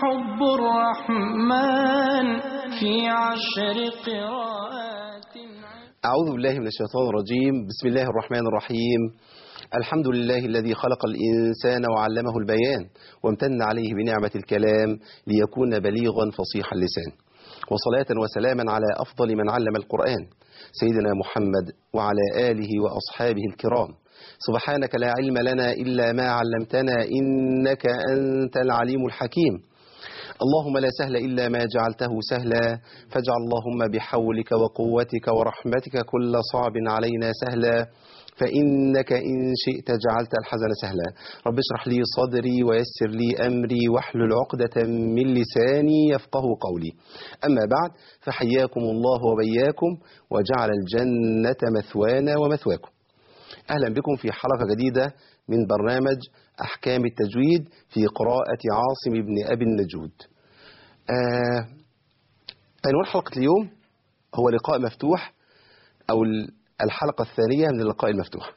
حب الرحمن في عشر قراءات أعوذ بالله من الشيطان الرجيم بسم الله الرحمن الرحيم الحمد لله الذي خلق الإنسان وعلمه البيان وامتن عليه بنعمة الكلام ليكون بليغا فصيح اللسان وصلاة وسلاما على أفضل من علم القرآن سيدنا محمد وعلى آله وأصحابه الكرام سبحانك لا علم لنا إلا ما علمتنا إنك أنت العليم الحكيم اللهم لا سهل إلا ما جعلته سهلا فاجعل اللهم بحولك وقوتك ورحمتك كل صعب علينا سهلا فإنك إن شئت جعلت الحزن سهلا رب اشرح لي صدري ويسر لي أمري واحلل عقدة من لساني يفقه قولي أما بعد فحياكم الله وبياكم وجعل الجنة مثوانا ومثواكم أهلا بكم في حلقة جديدة من برنامج أحكام التجويد في قراءة عاصم بن أبي النجود آه عنوان حلقة اليوم هو لقاء مفتوح أو الحلقة الثانية من اللقاء المفتوح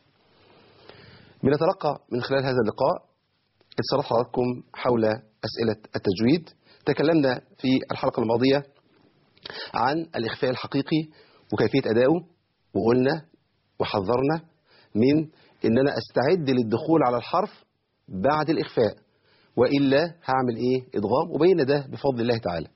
بنتلقى من خلال هذا اللقاء اتصالات حضراتكم حول أسئلة التجويد تكلمنا في الحلقة الماضية عن الإخفاء الحقيقي وكيفية أدائه وقلنا وحذرنا من ان انا استعد للدخول على الحرف بعد الاخفاء والا هعمل ايه ادغام وبين ده بفضل الله تعالى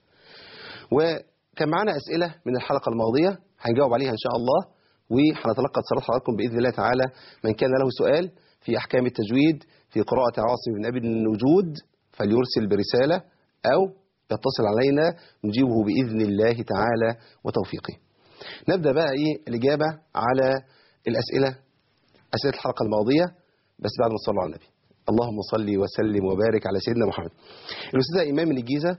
وكان معنا اسئله من الحلقه الماضيه هنجاوب عليها ان شاء الله وهنتلقى اتصالات حضراتكم باذن الله تعالى من كان له سؤال في احكام التجويد في قراءه عاصم بن ابي النجود فليرسل برساله او يتصل علينا نجيبه باذن الله تعالى وتوفيقه نبدا بقى ايه الاجابه على الاسئله أسئلة الحلقة الماضية بس بعد ما صلوا على النبي اللهم صل وسلم وبارك على سيدنا محمد الأستاذة إيمان من الجيزة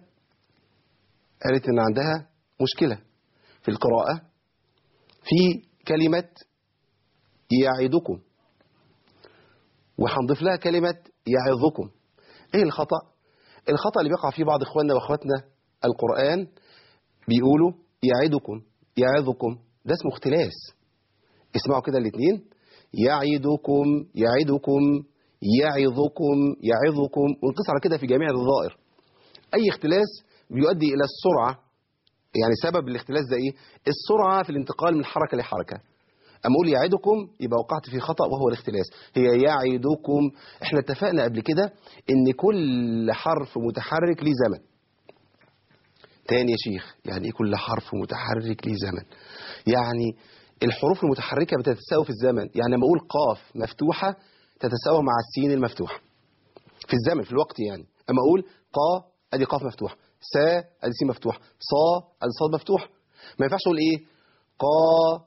قالت إن عندها مشكلة في القراءة في كلمة يعدكم وهنضيف لها كلمة يعظكم إيه الخطأ؟ الخطأ اللي بيقع فيه بعض إخواننا وأخواتنا القرآن بيقولوا يعدكم يعظكم ده اسمه اختلاس اسمعوا كده الاثنين يعدكم يعدكم يعظكم يعظكم ونقص على كده في جميع الظائر أي اختلاس بيؤدي إلى السرعة يعني سبب الاختلاس ده إيه؟ السرعة في الانتقال من حركة لحركة أما أقول يعدكم يبقى وقعت في خطأ وهو الاختلاس هي يعدكم احنا اتفقنا قبل كده ان كل حرف متحرك ليه زمن تاني يا شيخ يعني ايه كل حرف متحرك ليه زمن يعني الحروف المتحركة بتتساوي في الزمن يعني لما أقول قاف مفتوحة تتساوى مع السين المفتوحة في الزمن في الوقت يعني أما أقول قا أدي قاف مفتوح سا أدي سين مفتوح صا أدي صاد مفتوح ما ينفعش أقول إيه قا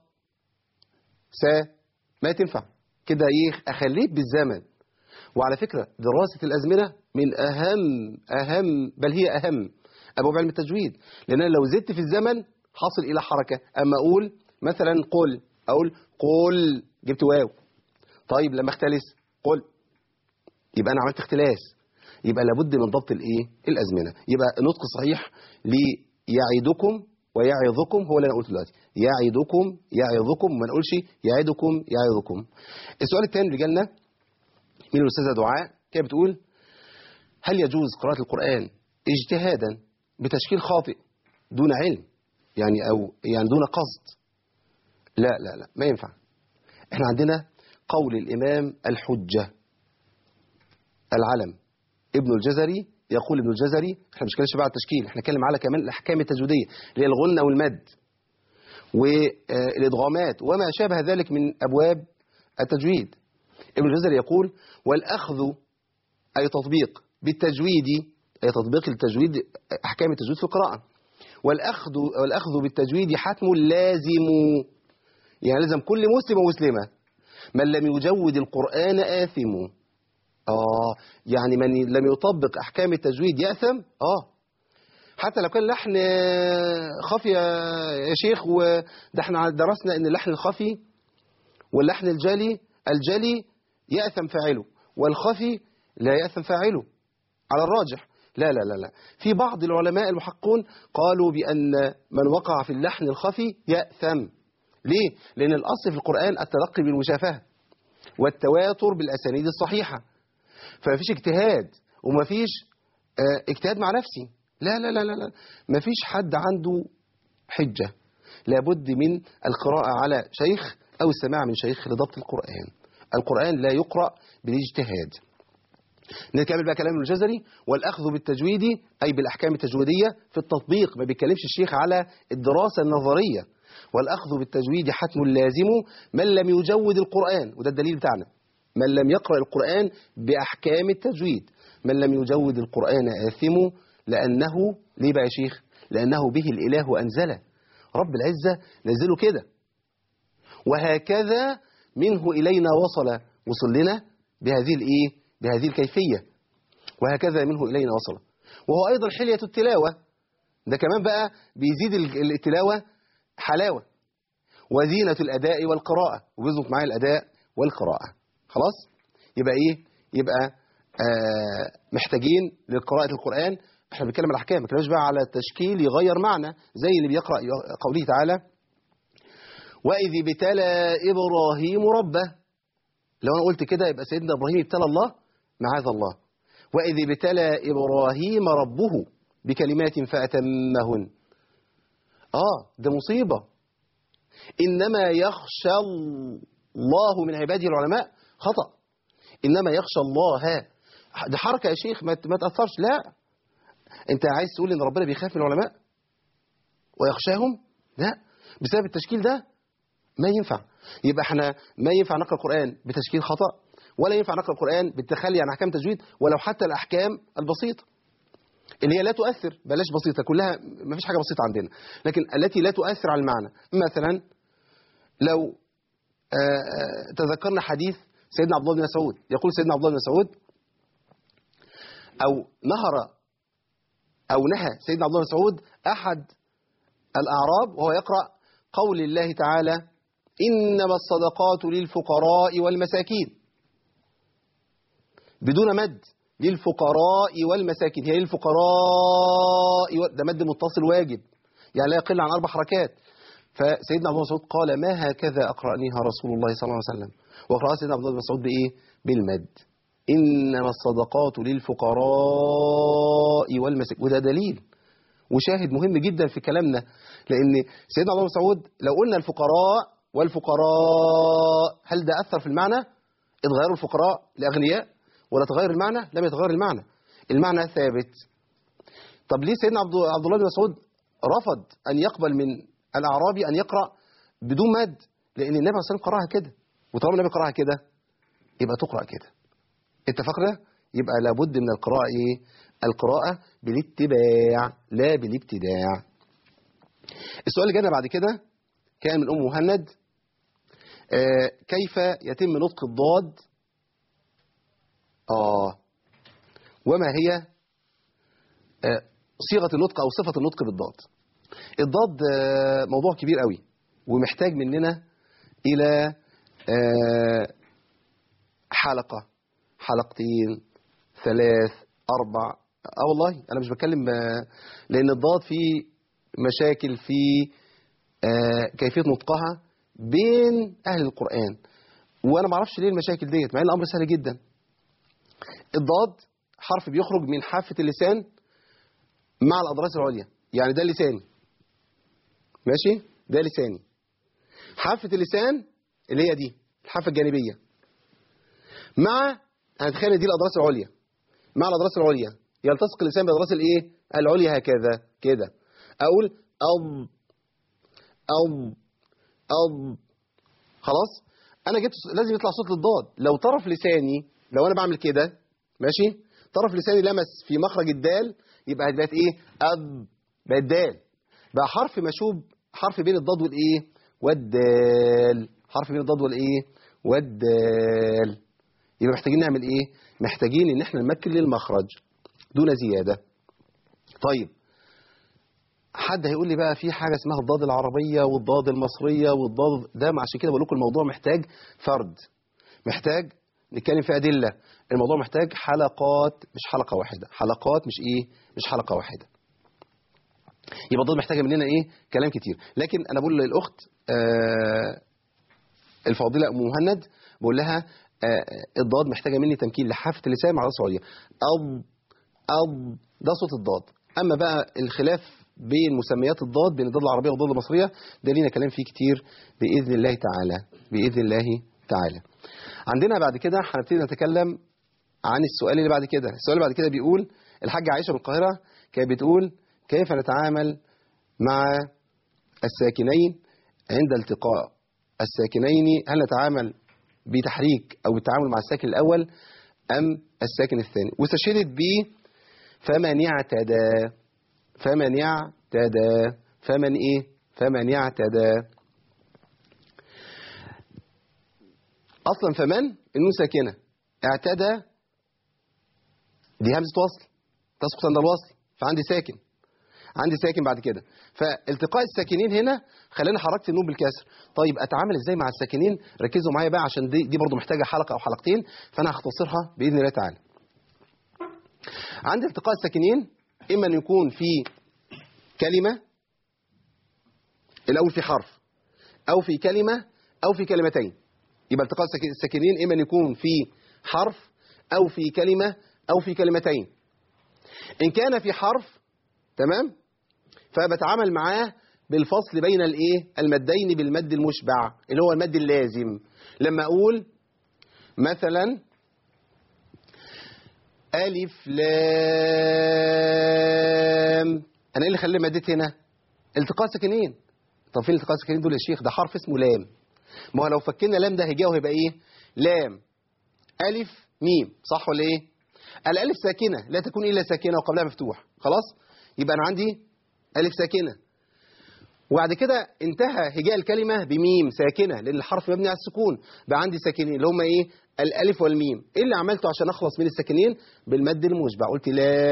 سا ما تنفع كده إيه أخليك بالزمن وعلى فكرة دراسة الأزمنة من أهم أهم بل هي أهم أبواب علم التجويد لأن أنا لو زدت في الزمن حاصل إلى حركة أما أقول مثلا قل اقول قل جبت واو طيب لما اختلس قل يبقى انا عملت اختلاس يبقى لابد من ضبط الايه الازمنه يبقى النطق الصحيح ليعيدكم ويعظكم هو اللي انا قلته دلوقتي يعيدكم يعظكم وما نقولش يعيدكم يعظكم السؤال الثاني اللي جالنا من الاستاذه دعاء كانت بتقول هل يجوز قراءه القران اجتهادا بتشكيل خاطئ دون علم يعني او يعني دون قصد لا لا لا ما ينفع احنا عندنا قول الإمام الحجة العلم ابن الجزري يقول ابن الجزري احنا مش بقى على التشكيل احنا نتكلم على كمان الأحكام التجويدية اللي هي الغنة والمد والإدغامات وما شابه ذلك من أبواب التجويد ابن الجزري يقول والأخذ أي تطبيق بالتجويد أي تطبيق التجويد أحكام التجويد في القراءة والأخذ, والأخذ بالتجويد حتم لازم يعني لازم كل مسلم ومسلمة من لم يجود القرآن آثم آه يعني من لم يطبق أحكام التجويد يأثم آه حتى لو كان لحن خفي يا شيخ وده احنا درسنا ان اللحن الخفي واللحن الجلي الجلي يأثم فاعله والخفي لا يأثم فاعله على الراجح لا لا لا لا في بعض العلماء المحققون قالوا بأن من وقع في اللحن الخفي يأثم ليه؟ لأن الأصل في القرآن التلقي بالمشافهة والتواتر بالأسانيد الصحيحة فما فيش اجتهاد وما فيش آه، اجتهاد مع نفسي لا لا لا لا لا مفيش حد عنده حجة لابد من القراءة على شيخ أو السماع من شيخ لضبط القرآن القرآن لا يقرأ بالاجتهاد نكمل بقى كلام الجزري والأخذ بالتجويد أي بالأحكام التجويدية في التطبيق ما بيتكلمش الشيخ على الدراسة النظرية والأخذ بالتجويد حتم لازم من لم يجود القرآن وده الدليل بتاعنا من لم يقرأ القرآن بأحكام التجويد من لم يجود القرآن آثم لأنه ليه بقى يا شيخ لأنه به الإله أنزله رب العزة نزله كده وهكذا منه إلينا وصل وصل لنا بهذه الإيه بهذه الكيفية وهكذا منه إلينا وصل وهو أيضا حلية التلاوة ده كمان بقى بيزيد ال- التلاوة حلاوة وزينة الأداء والقراءة وبيظبط معايا الأداء والقراءة خلاص يبقى إيه يبقى آه محتاجين لقراءة القرآن احنا بنتكلم على الأحكام ما بنتكلمش بقى على تشكيل يغير معنى زي اللي بيقرأ قوله تعالى وإذ ابتلى إبراهيم ربه لو أنا قلت كده يبقى سيدنا إبراهيم ابتلى الله معاذ الله وإذ ابتلى إبراهيم ربه بكلمات فأتمهن آه ده مصيبة إنما يخشى الله من عباده العلماء خطأ إنما يخشى الله ده حركة يا شيخ ما ما تأثرش لا أنت عايز تقول إن ربنا بيخاف من العلماء ويخشاهم لا بسبب التشكيل ده ما ينفع يبقى احنا ما ينفع نقرأ القرآن بتشكيل خطأ ولا ينفع نقرأ القرآن بالتخلي عن أحكام تجويد ولو حتى الأحكام البسيطة اللي هي لا تؤثر بلاش بسيطة كلها ما فيش حاجة بسيطة عندنا لكن التي لا تؤثر على المعنى مثلا لو آه، تذكرنا حديث سيدنا عبد الله بن مسعود يقول سيدنا عبد الله بن مسعود أو نهر أو نهى سيدنا عبد الله بن مسعود أحد الأعراب وهو يقرأ قول الله تعالى إنما الصدقات للفقراء والمساكين بدون مد للفقراء والمساكين هي للفقراء و- ده مد متصل واجب يعني لا يقل عن أربع حركات فسيدنا عبد الله بن مسعود قال ما هكذا أقرأنيها رسول الله صلى الله عليه وسلم وقرأ سيدنا عبد الله بن مسعود بإيه بالمد إنما الصدقات للفقراء والمساكين وده دليل وشاهد مهم جدا في كلامنا لأن سيدنا عبد الله بن مسعود لو قلنا الفقراء والفقراء هل ده أثر في المعنى؟ اتغيروا الفقراء لأغنياء ولا تغير المعنى؟ لم يتغير المعنى المعنى ثابت طب ليه سيدنا عبد عبد الله بن مسعود رفض أن يقبل من الأعرابي أن يقرأ بدون مد لأن النبي صلى الله عليه وسلم قرأها كده وطالما النبي قرأها كده يبقى تقرأ كده اتفقنا؟ يبقى لابد من القراءة إيه؟ القراءة بالاتباع لا بالابتداع السؤال اللي جانا بعد كده كان من أم مهند آه كيف يتم نطق الضاد آه وما هي آه صيغة النطق أو صفة النطق بالضاد الضاد آه موضوع كبير قوي ومحتاج مننا إلى آه حلقة حلقتين ثلاث أربع اه والله أنا مش بتكلم آه، لأن الضاد فيه مشاكل في آه، كيفية نطقها بين أهل القرآن وأنا ما اعرفش ليه المشاكل ديت مع إن الأمر سهل جدا الضاد حرف بيخرج من حافة اللسان مع الأضراس العليا يعني ده لساني ماشي ده لساني حافة اللسان اللي هي دي الحافة الجانبية مع هنتخيل دي الأضراس العليا مع الأضراس العليا يلتصق اللسان بالأضراس الإيه العليا هكذا كده أقول أب أب أب خلاص أنا جبت لازم يطلع صوت للضاد لو طرف لساني لو أنا بعمل كده ماشي طرف لساني لمس في مخرج الدال يبقى بقت إيه أب بقت دال بقى حرف مشوب حرف بين الضاد والإيه والدال حرف بين الضاد والإيه والدال يبقى محتاجين نعمل إيه محتاجين إن إحنا نمكن للمخرج دون زيادة طيب حد هيقول لي بقى في حاجة اسمها الضاد العربية والضاد المصرية والضاد ده عشان كده بقول لكم الموضوع محتاج فرد محتاج نتكلم في أدلة الموضوع محتاج حلقات مش حلقة واحدة حلقات مش إيه مش حلقة واحدة يبقى الضاد محتاجة مننا إيه كلام كتير لكن أنا بقول للأخت آه الفاضلة أم مهند بقول لها آه الضاد محتاجة مني تمكين لحافة اللسان مع رأس عليا أب أض ده صوت الضاد أما بقى الخلاف بين مسميات الضاد بين الضاد العربية والضاد المصرية ده لينا كلام فيه كتير بإذن الله تعالى بإذن الله تعالى عندنا بعد كده هنبتدي نتكلم عن السؤال اللي بعد كده السؤال اللي بعد كده بيقول الحاجة عائشة من القاهرة كانت بتقول كيف نتعامل مع الساكنين عند التقاء الساكنين هل نتعامل بتحريك أو بالتعامل مع الساكن الأول أم الساكن الثاني واستشهدت ب فمن اعتدى فمن اعتدى فمن ايه فمن اعتدى اصلا فمن النون ساكنه اعتدى دي همزه وصل تسقط عند الوصل فعندي ساكن عندي ساكن بعد كده فالتقاء الساكنين هنا خلاني حركت النون بالكسر طيب اتعامل ازاي مع الساكنين ركزوا معايا بقى عشان دي دي برضو محتاجه حلقه او حلقتين فانا هختصرها باذن الله تعالى عند التقاء الساكنين اما ان يكون في كلمه الاول في حرف او في كلمه او في كلمتين يبقى التقاء الساك- الساكنين اما ان يكون في حرف او في كلمه او في كلمتين ان كان في حرف تمام فبتعامل معاه بالفصل بين الايه المدين بالمد المشبع اللي هو المد اللازم لما اقول مثلا ألف لام أنا إيه اللي خلاني مديت هنا؟ التقاء ساكنين طب فين التقاء الساكنين دول يا شيخ؟ ده حرف اسمه لام ما هو لو فكينا لام ده هيجي وهيبقى إيه؟ لام ألف ميم صح ولا إيه؟ الألف ساكنة لا تكون إلا ساكنة وقبلها مفتوح خلاص؟ يبقى أنا عندي ألف ساكنة وبعد كده انتهى هجاء الكلمة بميم ساكنة لأن الحرف مبني على السكون بقى عندي ساكنين اللي هم إيه الألف والميم إيه اللي عملته عشان أخلص من الساكنين بالمد المشبع قلت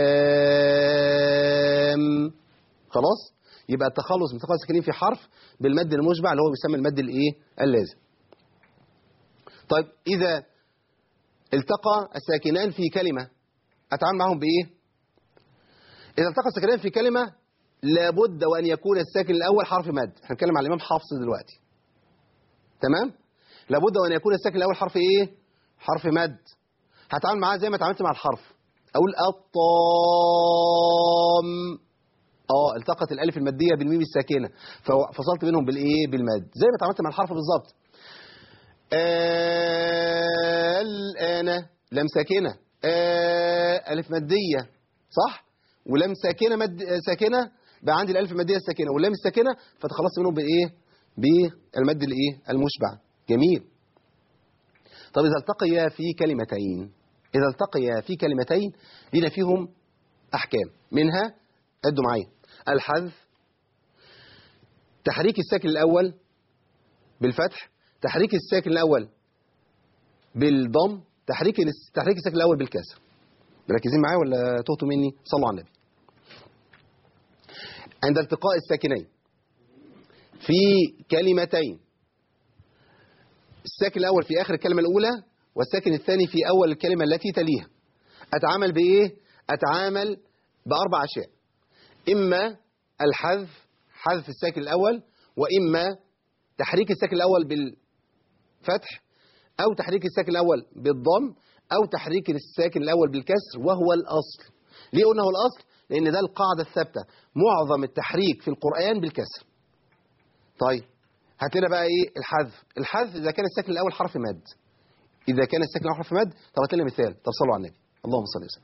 لام خلاص يبقى التخلص من تخلص الساكنين في حرف بالمد المشبع اللي هو بيسمى المد الإيه اللازم طيب إذا التقى الساكنان في كلمة أتعامل معهم بإيه إذا التقى الساكنان في كلمة لابد وأن يكون الساكن الأول حرف مد احنا هنتكلم على الإمام حافظ دلوقتي تمام لابد وأن يكون الساكن الأول حرف إيه حرف مد هتعامل معاه زي ما اتعاملت مع الحرف أقول الطام اه التقت الألف المادية بالميم الساكنة ففصلت بينهم بالإيه بالمد زي ما اتعاملت مع الحرف بالظبط آه، الآن لم ساكنة آه، ألف مادية صح ولم ساكنة مد ساكنة بقى عندي الألف المادية الساكنة واللام الساكنة فتخلصت منهم بإيه بالمد الإيه المشبع جميل طب إذا التقيا في كلمتين إذا التقيا في كلمتين لنا فيهم أحكام منها عدوا معايا الحذف تحريك الساكن الأول بالفتح تحريك الساكن الأول بالضم تحريك الس- تحريك الساكن الأول بالكسر مركزين معايا ولا تهتوا مني صلوا على النبي عند التقاء الساكنين في كلمتين الساكن الأول في آخر الكلمة الأولى والساكن الثاني في أول الكلمة التي تليها أتعامل بإيه؟ أتعامل بأربع أشياء إما الحذف حذف الساكن الأول وإما تحريك الساكن الأول بالفتح أو تحريك الساكن الأول بالضم أو تحريك الساكن الأول بالكسر وهو الأصل ليه قلنا هو الأصل؟ لأن ده القاعدة الثابتة معظم التحريك في القرآن بالكسر طيب هات لنا بقى إيه الحذف الحذف إذا كان الساكن الأول حرف مد إذا كان الساكن الأول حرف مد طب هات لنا مثال طب صلوا على النبي اللهم صل وسلم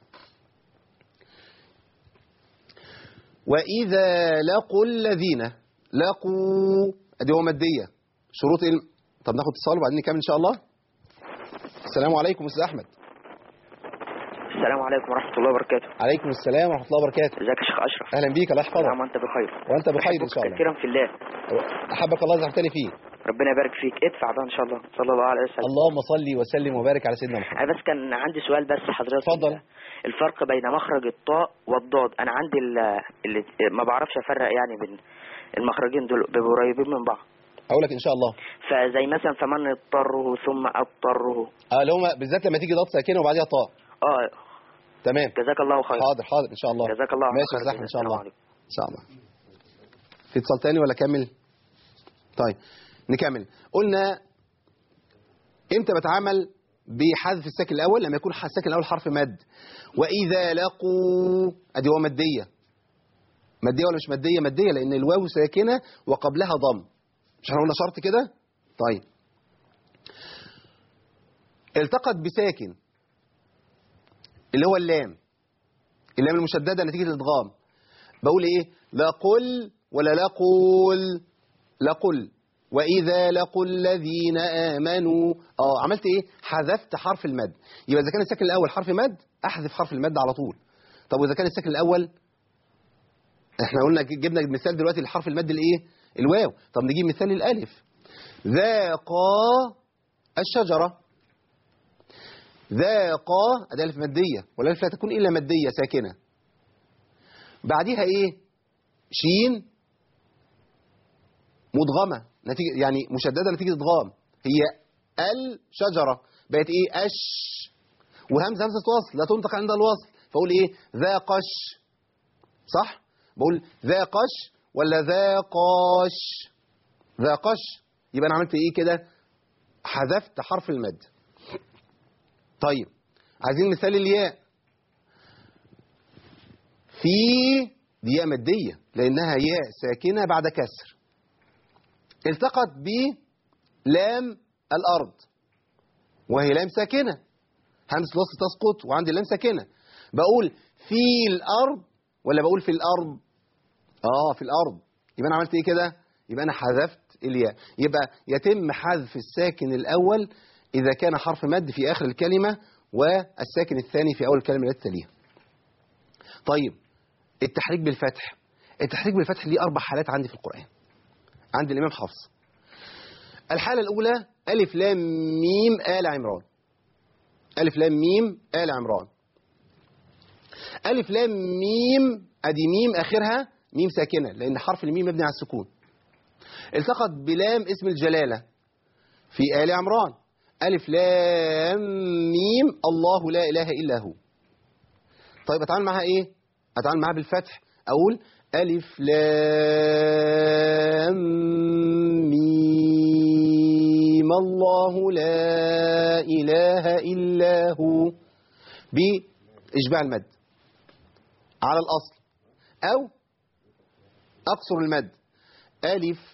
وإذا لقوا الذين لقوا أدي هو مادية شروط إيه؟ طب ناخد اتصال وبعدين نكمل إن شاء الله السلام عليكم أستاذ أحمد السلام عليكم ورحمة الله وبركاته عليكم السلام ورحمة الله وبركاته ازيك يا شيخ أشرف أهلا بيك الله نعم يحفظك وأنت بخير وأنت بخير إن شاء الله كثيرا في الله أحبك الله زعمتني فيه ربنا يبارك فيك ادفع بقى إن شاء الله صلى الله عليه وسلم اللهم صل وسلم وبارك على سيدنا محمد أنا بس كان عندي سؤال بس حضرتك اتفضل. الفرق بين مخرج الطاء والضاد أنا عندي ال- اللي ما بعرفش أفرق يعني بين المخرجين دول بيبقوا قريبين من بعض أقول لك إن شاء الله فزي مثلا فمن اضطره ثم اضطره اه اللي هم بالذات لما تيجي ضاد ساكنه وبعديها طاء اه تمام جزاك الله خير حاضر حاضر ان شاء الله جزاك الله ماشي خير يا زحمه ان شاء السلام الله عليكم. ان شاء الله في اتصال تاني ولا كمل طيب نكمل قلنا امتى بتعامل بحذف الساكن الأول لما يكون الساكن الأول حرف مد وإذا لقوا أدي هو مادية مادية ولا مش مادية مادية لأن الواو ساكنة وقبلها ضم مش احنا قلنا شرط كده طيب التقت بساكن اللي هو اللام اللام المشددة نتيجة الادغام بقول ايه لقل ولا لقول لقل وإذا لقوا الذين آمنوا اه عملت ايه حذفت حرف المد يبقى إذا كان الساكن الأول حرف مد أحذف حرف المد على طول طب وإذا كان الساكن الأول احنا قلنا جبنا مثال دلوقتي لحرف المد الايه الواو طب نجيب مثال الألف ذاقا الشجرة ذاقا ادي الف ماديه والالف لا تكون الا ماديه ساكنه بعديها ايه شين مدغمه نتيجه يعني مشدده نتيجه ادغام هي الشجره بقت ايه اش وهمزه همزه وصل لا تنطق عند الوصل فاقول ايه ذا قش صح بقول ذا قش ولا ذا قاش ذا قش يبقى انا عملت ايه كده حذفت حرف المد طيب عايزين مثال الياء في دي ياء مادية لأنها ياء ساكنة بعد كسر التقت بلام الأرض وهي لام ساكنة همس الوصل تسقط وعندي لام ساكنة بقول في الأرض ولا بقول في الأرض آه في الأرض يبقى أنا عملت إيه كده يبقى أنا حذفت الياء يبقى يتم حذف الساكن الأول إذا كان حرف مد في آخر الكلمة والساكن الثاني في أول الكلمة التي تليها طيب التحريك بالفتح التحريك بالفتح ليه أربع حالات عندي في القرآن عند الإمام حفص الحالة الأولى ألف لام ميم آل عمران ألف لام ميم آل عمران ألف لام ميم أدي ميم آخرها ميم ساكنة لأن حرف الميم مبني على السكون التقط بلام اسم الجلالة في آل عمران ألف لام ميم الله لا إله إلا هو طيب أتعامل معها إيه أتعامل معها بالفتح أقول ألف لام ميم الله لا إله إلا هو بإشباع المد على الأصل أو أقصر المد ألف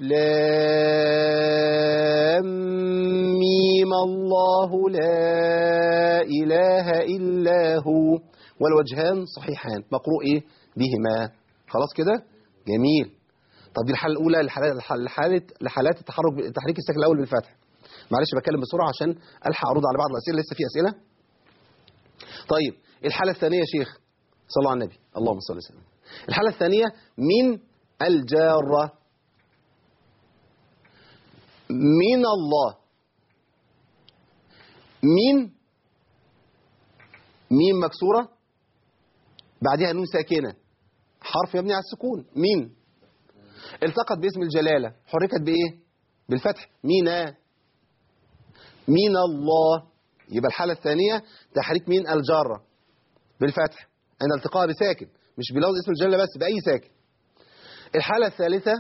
لام ميم الله لا إله إلا هو والوجهان صحيحان مقروء إيه بهما خلاص كده جميل طب دي الحالة الأولى لحالات لحالات لحالات التحرك تحريك الساكن الأول بالفتح معلش بتكلم بسرعة عشان ألحق أرد على بعض الأسئلة لسه في أسئلة طيب الحالة الثانية يا شيخ صلوا على النبي اللهم صل وسلم الحالة الثانية من الجارة من الله من ميم مكسورة بعدها نون ساكنة حرف يبني على السكون من التقت باسم الجلالة حركت بإيه بالفتح مينا من الله يبقى الحالة الثانية تحريك من الجارة بالفتح عند التقاء بساكن مش بلفظ اسم الجلالة بس بأي ساكن الحالة الثالثة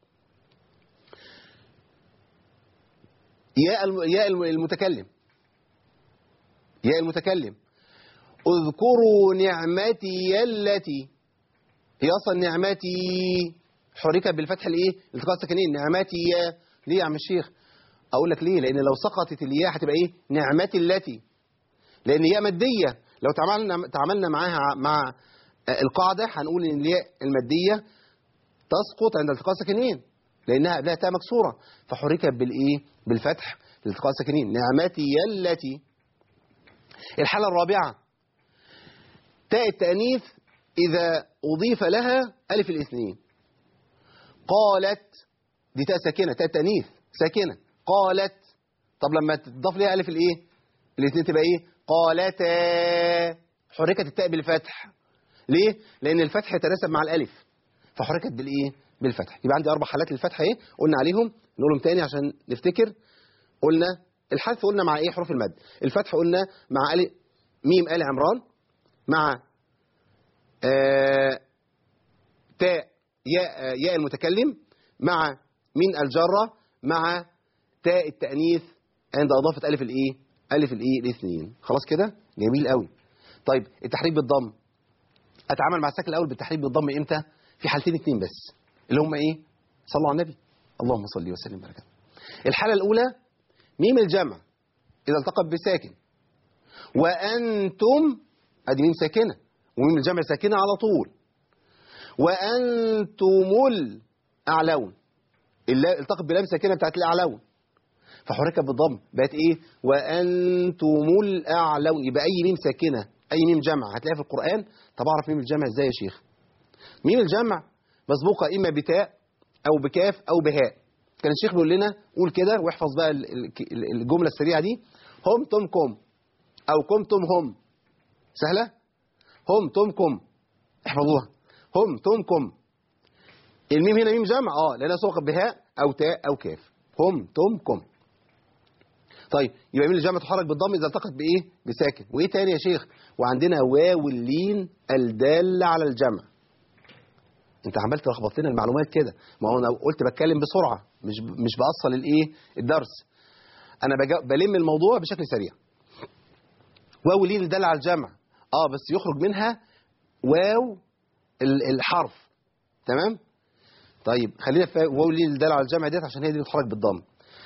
ياء الم- ياء الم- المتكلم ياء المتكلم اذكروا نعمتي التي هي اصلا نعمتي حركت بالفتح الايه التقاء الساكنين نعمتي يا ليه يا عم الشيخ اقول لك ليه لان لو سقطت الياء هتبقى ايه نعمتي التي لان ياء ماديه لو تعاملنا تعاملنا معاها مع القاعده هنقول ان الياء الماديه تسقط عند التقاء الساكنين لانها قبلها تاء مكسوره فحركت بالايه بالفتح لالتقاء الساكنين نعمتي التي الحاله الرابعه تاء التانيث اذا اضيف لها الف الاثنين قالت دي تاء ساكنه تاء التانيث ساكنه قالت طب لما تضاف لها الف الايه الاثنين تبقى ايه قالتا حركت التاء بالفتح ليه لان الفتح يتناسب مع الالف فحركت بالايه بالفتح يبقى عندي اربع حالات للفتح ايه قلنا عليهم نقولهم تاني عشان نفتكر قلنا الحذف قلنا مع ايه حروف المد الفتح قلنا مع ال ميم ال عمران مع آه تاء ياء آه، ياء المتكلم مع من الجره مع تاء التانيث عند اضافه الف الايه الف الايه الاثنين خلاص كده جميل قوي طيب التحريك بالضم اتعامل مع الساكن الاول بالتحريك بالضم امتى في حالتين اتنين بس اللي هم ايه صلوا على النبي اللهم صل وسلم وبارك عليه. الحاله الاولى ميم الجمع اذا التقت بساكن وانتم ادي ميم ساكنه وميم الجمع ساكنه على طول وانتم الاعلون اللا- التقت بلام ساكنه بتاعت الاعلون فحركت بالضم بقت ايه وانتم الاعلون يبقى اي ميم ساكنه اي ميم جمع هتلاقيها في القران طب اعرف ميم الجمع ازاي يا شيخ ميم الجمع مسبوقه اما بتاء او بكاف او بهاء كان الشيخ بيقول لنا قول كده واحفظ بقى ال- ال- الجمله السريعه دي هم تم كم او كم تم هم سهله هم تم كم احفظوها هم تم كم الميم هنا ميم جمع اه لانها سبقت بهاء او تاء او كاف هم تم كم طيب يبقى ميم الجمع تحرك بالضم اذا التقت بايه بساكن وايه تاني يا شيخ وعندنا واو اللين الداله على الجمع انت عمال تلخبط لنا المعلومات كده ما هو انا قلت بتكلم بسرعه مش مش باصل الايه الدرس انا بجا- بلم الموضوع بشكل سريع واو لين الداله على الجمع اه بس يخرج منها واو ال- الحرف تمام طيب خلينا في واو لين الداله على الجمع ديت عشان هي دي بتتحرك بالضم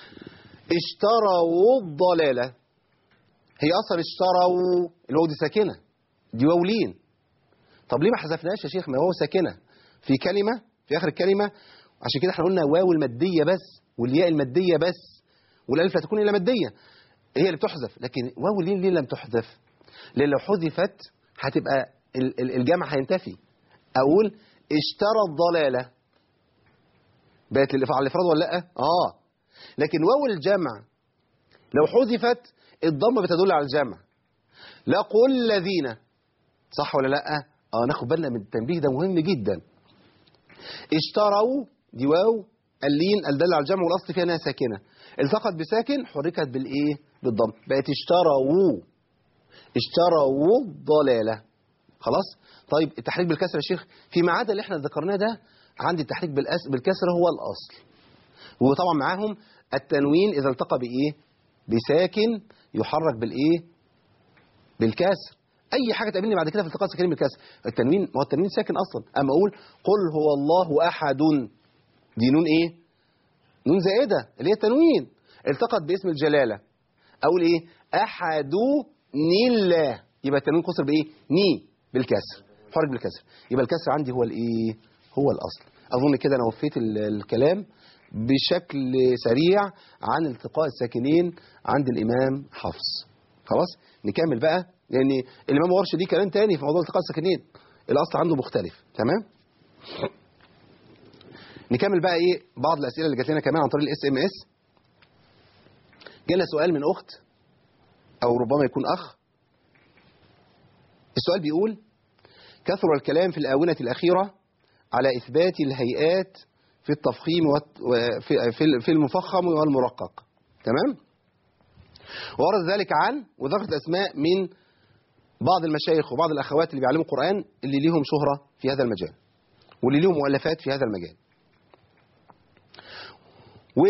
اشتروا الضلاله هي اصلا اشتروا الواو دي ساكنه دي واو لين طب ليه ما حذفناهاش يا شيخ ما هو ساكنه في كلمه في اخر الكلمه عشان كده احنا قلنا واو الماديه بس والياء الماديه بس والالف لا تكون الا ماديه هي اللي بتحذف لكن واو لين ليه لم تحذف لان لو حذفت هتبقى ال- ال- الجمع هينتفي اقول اشترى الضلاله بقت للإف- على الافراد ولا لا اه لكن واو الجمع لو حذفت الضمه بتدل على الجمع لقل الذين صح ولا لا اه ناخد بالنا من التنبيه ده مهم جدا اشتروا دي واو اللين الدل على الجمع والاصل فيها انها ساكنه التقت بساكن حركت بالايه بالضم بقت اشتروا اشتروا الضلاله خلاص طيب التحريك بالكسر يا شيخ فيما عدا اللي احنا ذكرناه ده عندي التحريك بالأس... بالكسر هو الاصل وطبعا معاهم التنوين اذا التقى بايه بساكن يحرك بالايه بالكسر اي حاجه تقابلني بعد كده في التقاء ساكنين بالكسر التنوين ما هو التنوين ساكن اصلا اما اقول قل هو الله احد دي نون ايه نون زائده اللي هي التنوين التقت باسم الجلاله اقول ايه احد الله يبقى التنوين قصر بايه ني بالكسر حرك بالكسر يبقى الكسر عندي هو الايه هو الاصل اظن كده انا وفيت ال- الكلام بشكل سريع عن التقاء الساكنين عند الامام حفص خلاص نكمل بقى لان الامام ورش دي كلام تاني في موضوع التقاء الساكنين الاصل عنده مختلف تمام نكمل بقى ايه بعض الاسئله اللي جات لنا كمان عن طريق الاس ام اس جالنا سؤال من اخت او ربما يكون اخ السؤال بيقول كثر الكلام في الاونه الاخيره على اثبات الهيئات في التفخيم والت- وفي- في- في المفخم والمرقق تمام ورد ذلك عن وذكرت اسماء من بعض المشايخ وبعض الاخوات اللي بيعلموا القران اللي ليهم شهره في هذا المجال واللي ليهم مؤلفات في هذا المجال و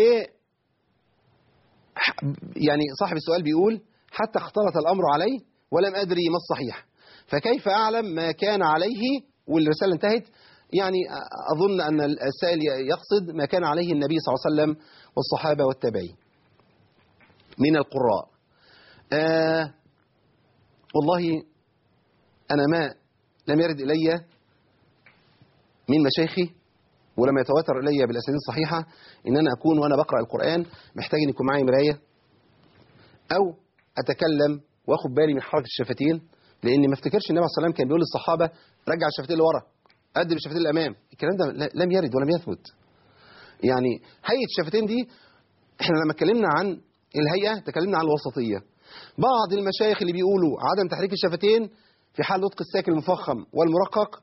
ح- يعني صاحب السؤال بيقول حتى اختلط الامر علي ولم ادري ما الصحيح فكيف اعلم ما كان عليه والرساله انتهت يعني أ- اظن ان السائل يقصد ما كان عليه النبي صلى الله عليه وسلم والصحابه والتابعين من القراء آه والله انا ما لم يرد الي من مشايخي ولم يتواتر الي بالاسانيد الصحيحه ان انا اكون وانا بقرا القران محتاج ان يكون معي مرايه او اتكلم واخد بالي من حركه الشفتين لان ما افتكرش النبي صلى الله عليه وسلم كان بيقول للصحابه رجع الشفتين لورا قدم الشفتين للامام الكلام ده لا- لم يرد ولم يثبت يعني هيئه الشفتين دي احنا لما اتكلمنا عن الهيئه تكلمنا عن الوسطيه بعض المشايخ اللي بيقولوا عدم تحريك الشفتين في حال نطق الساكن المفخم والمرقق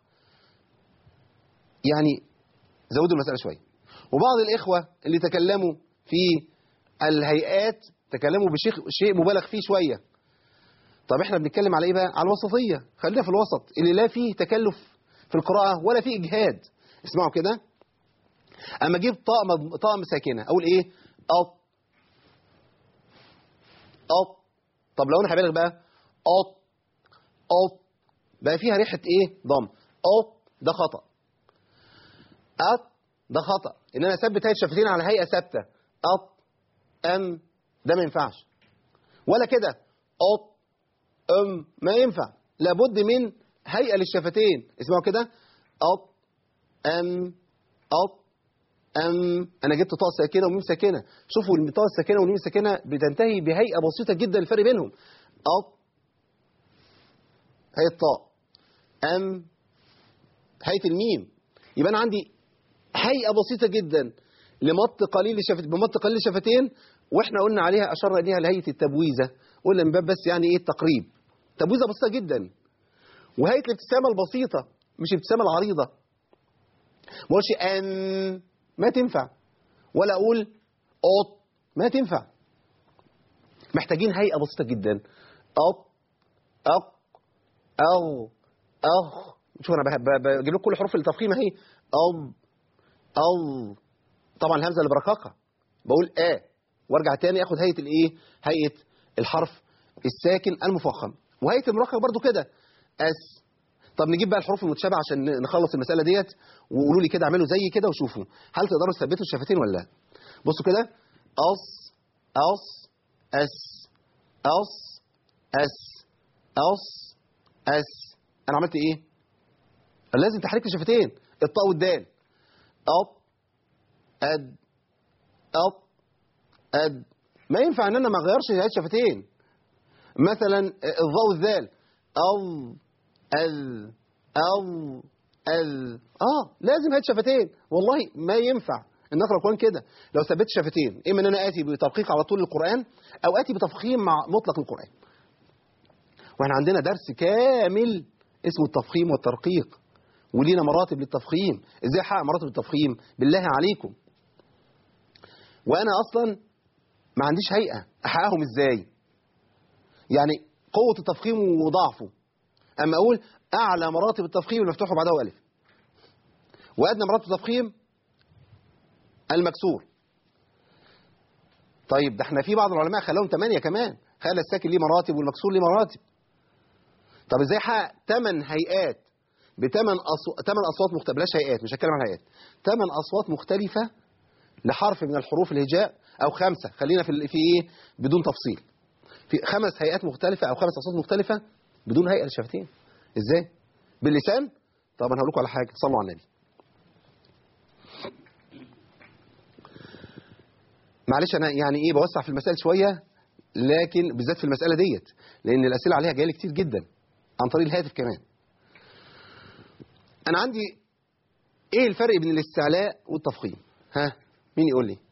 يعني زودوا المسألة شوية وبعض الإخوة اللي تكلموا في الهيئات تكلموا بشيء شيء مبالغ فيه شوية طب احنا بنتكلم على ايه بقى على الوسطية خلينا في الوسط اللي لا فيه تكلف في القراءة ولا فيه إجهاد اسمعوا كده أما أجيب طاء طاء ساكنة أقول إيه أط أط طب لو انا هبالغ بقى أط أط بقى فيها ريحة ايه ضم أط ده خطأ أط ده خطأ ان انا اثبت هيئة الشفتين على هيئة ثابتة أط أم ده ما ينفعش ولا كده أط أم ما ينفع لابد من هيئة للشفتين اسمعوا كده أط أم أط أم أنا جبت طاء ساكنة وميم ساكنة شوفوا الطاء الساكنة والميم الساكنة بتنتهي بهيئة بسيطة جدا الفرق بينهم أط هيئة الطاء أم هيئة الميم يبقى أنا عندي هيئة بسيطة جدا لمط قليل الشفتين بمط قليل الشفتين واحنا قلنا عليها اشرنا اليها لهيئه التبويزه قلنا من باب بس يعني ايه التقريب تبويزه بسيطه جدا وهيئه الابتسامه البسيطه مش الابتسامه العريضه ما اقولش ان ما تنفع ولا اقول اوت ما تنفع محتاجين هيئه بسيطه جدا اوت اق او اخ شوف انا بح- ب- بجيب لكم كل حروف التفخيم اهي او او طبعا الهمزه اللي برققها بقول ا وارجع تاني اخد هيئه الايه هيئه الحرف الساكن المفخم وهيئه المرقق برضو كده اس طب نجيب بقى الحروف المتشابهه عشان ن- نخلص المساله ديت وقولوا لي كده اعملوا زي كده وشوفوا هل تقدروا تثبتوا الشفتين ولا لا بصوا كده أص أص أس أص أس أص أس أنا عملت إيه؟ لازم تحريك الشفتين الطاء والدال أب أد أب أد ما ينفع إن أنا ما أغيرش هيئة الشفتين مثلا الظاء والذال أو ال أو ال اه لازم هات شفتين والله ما ينفع ان اقرا القران كده لو ثبت شفتين اما ان انا اتي بترقيق على طول القران او اتي بتفخيم مع مطلق القران واحنا عندنا درس كامل اسمه التفخيم والترقيق ولينا مراتب للتفخيم ازاي احقق مراتب التفخيم بالله عليكم وانا اصلا ما عنديش هيئه احققهم ازاي يعني قوه التفخيم وضعفه اما اقول اعلى مراتب التفخيم المفتوح وبعدها الف وادنى مراتب التفخيم المكسور طيب ده احنا في بعض العلماء خلاهم ثمانية كمان خلى الساكن ليه مراتب والمكسور ليه مراتب طب ازاي احقق ثمان هيئات بثمان أصو... ثمان اصوات مختلفه بلاش هيئات مش هتكلم عن هيئات ثمان اصوات مختلفه لحرف من الحروف الهجاء او خمسه خلينا في ال- في ايه بدون تفصيل في خمس هيئات مختلفه او خمس اصوات مختلفه بدون هيئه للشفتين ازاي باللسان طب انا هقول لكم على حاجه صلوا على النبي معلش انا يعني ايه بوسع في المسائل شويه لكن بالذات في المساله ديت لان الاسئله عليها جايه لي كتير جدا عن طريق الهاتف كمان انا عندي ايه الفرق بين الاستعلاء والتفخيم ها مين يقول لي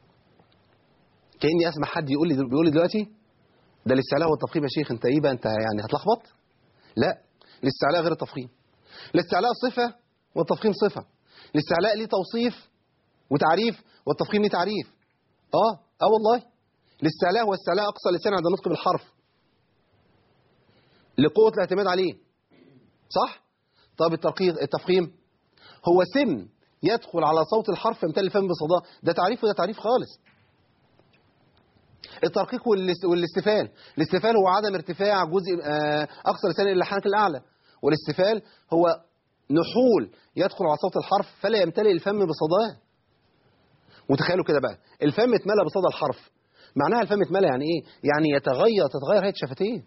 كاني اسمع حد يقول لي بيقول لي دلوقتي ده الاستعلاء والتفخيم يا شيخ انت ايه بقى انت يعني هتلخبط لا الاستعلاء غير التفخيم الاستعلاء صفه والتفخيم صفه الاستعلاء ليه توصيف وتعريف والتفخيم ليه تعريف اه اه والله الاستعلاء هو استعلاء اقصى اللسان عند النطق بالحرف لقوه الاعتماد عليه صح طب الترقيق التفخيم هو سن يدخل على صوت الحرف يمتلئ الفم بصداه ده تعريف وده تعريف خالص الترقيق والاس- والاستفال الاستفال هو عدم ارتفاع جزء آه، اقصى لسان الى الحنك الاعلى والاستفال هو نحول يدخل على صوت الحرف فلا يمتلئ الفم بصداه وتخيلوا كده بقى الفم اتملى بصدى الحرف معناها الفم اتملى يعني ايه يعني يتغير تتغير هيئه شفتيه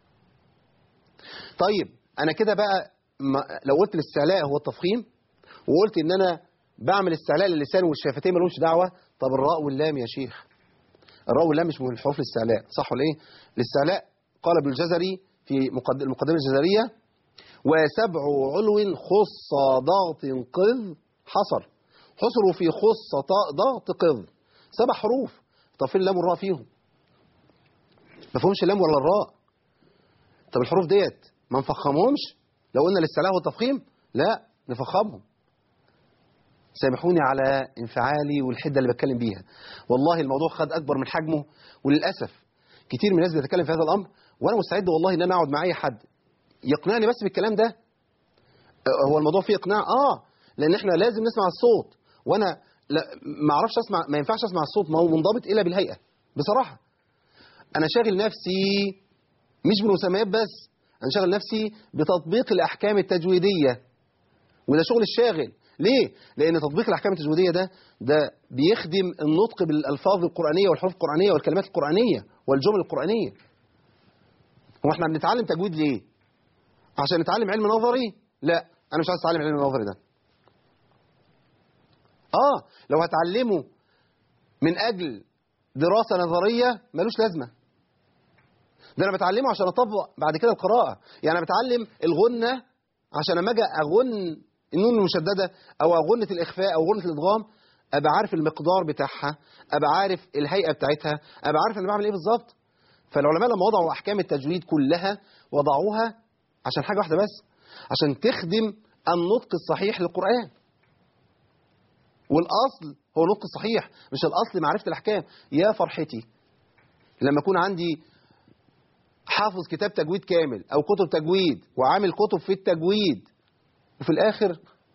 طيب انا كده بقى ما لو قلت الاستعلاء هو التفخيم وقلت ان انا بعمل استعلاء للسان والشفتين ملهمش دعوه طب الراء واللام يا شيخ الراء واللام مش من حروف الاستعلاء صح ولا ايه الاستعلاء قال ابن الجزري في مقد- المقدمه الجزريه وسبع علو خص ضغط قذ حصر حصروا في خص طاء ضغط قذ سبع حروف طب فين اللام والراء فيهم ما فيهمش اللام ولا الراء طب الحروف ديت ما نفخمهمش لو قلنا الاستعلاء والتفخيم لا نفخمهم سامحوني على انفعالي والحده اللي بتكلم بيها والله الموضوع خد اكبر من حجمه وللاسف كتير من الناس بتتكلم في هذا الامر وانا مستعد والله ان انا اقعد مع اي حد يقنعني بس بالكلام ده أه، هو الموضوع فيه اقناع اه لان احنا لازم نسمع الصوت وانا لا ما اعرفش اسمع ما ينفعش اسمع الصوت ما هو منضبط الا بالهيئه بصراحه انا شاغل نفسي مش بالمسميات بس انا شاغل نفسي بتطبيق الاحكام التجويديه وده شغل الشاغل ليه لان تطبيق الاحكام التجويديه ده ده بيخدم النطق بالالفاظ القرانيه والحروف القرانيه والكلمات القرانيه والجمل القرانيه هو احنا بنتعلم تجويد ليه عشان نتعلم علم نظري لا انا مش عايز اتعلم علم نظري ده اه لو هتعلمه من اجل دراسه نظريه ملوش لازمه ده انا بتعلمه عشان اطبق بعد كده القراءه يعني انا بتعلم الغنه عشان لما اجي اغن النون المشدده او اغنه الاخفاء او غنه الادغام ابقى عارف المقدار بتاعها ابقى عارف الهيئه بتاعتها ابقى عارف انا بعمل ايه بالظبط فالعلماء لما وضعوا احكام التجويد كلها وضعوها عشان حاجه واحده بس عشان تخدم النطق الصحيح للقران والاصل هو النطق الصحيح مش الاصل معرفه الاحكام يا فرحتي لما اكون عندي حافظ كتاب تجويد كامل او كتب تجويد وعامل كتب في التجويد وفي الاخر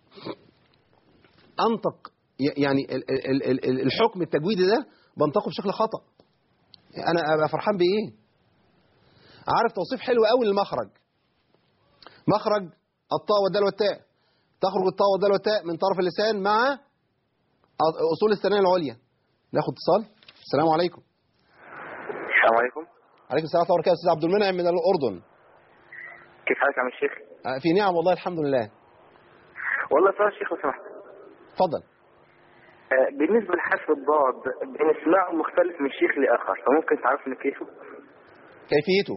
انطق ي- يعني ال- ال- ال- ال- الحكم التجويدي ده بنطقه بشكل خطا انا ابقى فرحان بايه عارف توصيف حلو قوي للمخرج مخرج الطاء والدال والتاء تخرج الطاء والدال والتاء من طرف اللسان مع أ- اصول الثنايا العليا ناخد اتصال السلام عليكم السلام عليكم عليكم السلام ورحمه الله وبركاته استاذ عبد المنعم من الاردن كيف حالك يا عم الشيخ؟ آه، في نعم والله الحمد لله والله سؤال الشيخ لو سمحت اتفضل آه، بالنسبة لحرف الضاد بنسمعه مختلف من شيخ لآخر فممكن تعرفني كيفه؟ كيفيته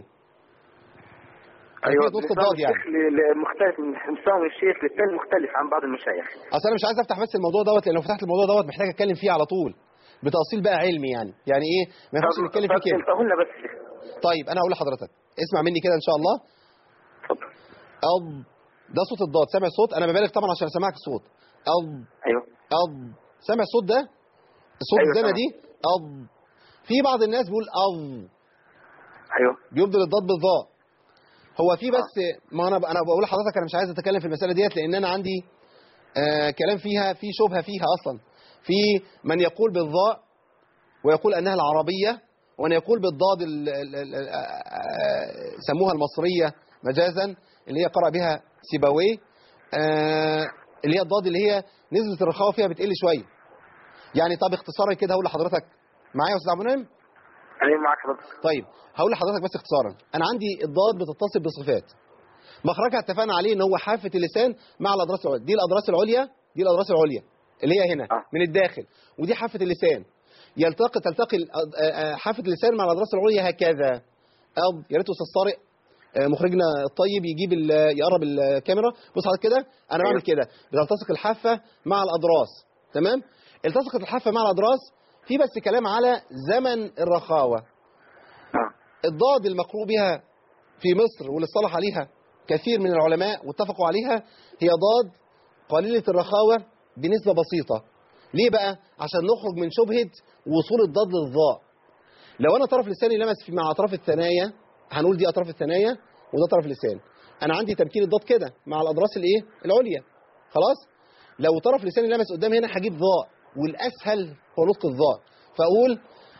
أيوة كيفيه نطق بنسمعه الضاد يعني الشيخ ل- ل- مختلف من بنسمعه من الشيخ للثاني مختلف عن بعض المشايخ اصل انا مش عايز افتح بس الموضوع دوت لان لو فتحت الموضوع دوت محتاج اتكلم فيه على طول بتأصيل بقى علمي يعني يعني ايه ما ينفعش طب- نتكلم طب فيه كده انتهوا لنا بس شيخ طيب انا هقول لحضرتك اسمع مني كده ان شاء الله اتفضل أض ده صوت الضاد سامع الصوت انا ببالغ طبعا عشان اسمعك الصوت أض أيوه أض سامع الصوت ده الصوت أيوة الزنة سامع. دي أض في بعض الناس بيقول أض أيوه بيبدل الضاد بالضاء هو في بس ما انا انا بقول لحضرتك انا مش عايز اتكلم في المساله ديت لان انا عندي آه كلام فيها في شبهه فيها اصلا في من يقول بالضاء ويقول انها العربيه ومن يقول بالضاد ال- ال- ال- ال- آه، سموها المصريه مجازا اللي هي قرأ بها سيبويه آه، اللي هي الضاد اللي هي نسبه الرخاوه فيها بتقل شويه يعني طب اختصارا كده هقول لحضرتك معايا يا استاذ عبد المنعم أنا معك حضرتك طيب هقول لحضرتك بس اختصارا انا عندي الضاد بتتصل بصفات مخرجها اتفقنا عليه ان هو حافه اللسان مع الاضراس العليا دي الاضراس العليا دي الاضراس العليا اللي هي هنا آه. من الداخل ودي حافه اللسان يلتقي تلتقي الأض- آه، آه، حافه اللسان مع الاضراس العليا هكذا أض يا ريت استاذ طارق آه، مخرجنا الطيب يجيب ال- يقرب الكاميرا بص حضرتك كده انا بعمل كده بتلتصق الحافه مع الاضراس تمام التصقت الحافه مع الاضراس في بس كلام على زمن الرخاوه آه. الضاد المقروء بها في مصر واللي اصطلح عليها كثير من العلماء واتفقوا عليها هي ضاد قليلة الرخاوة بنسبة بسيطة ليه بقى؟ عشان نخرج من شبهة وصول الضاد للضاء لو أنا طرف لساني لمس في مع أطراف الثنايا هنقول دي أطراف الثنايا وده طرف لسان أنا عندي تمكين الضاد كده مع الأضراس الإيه؟ العليا خلاص؟ لو طرف لساني لمس قدام هنا هجيب ضاء والأسهل هو نطق الضاء فأقول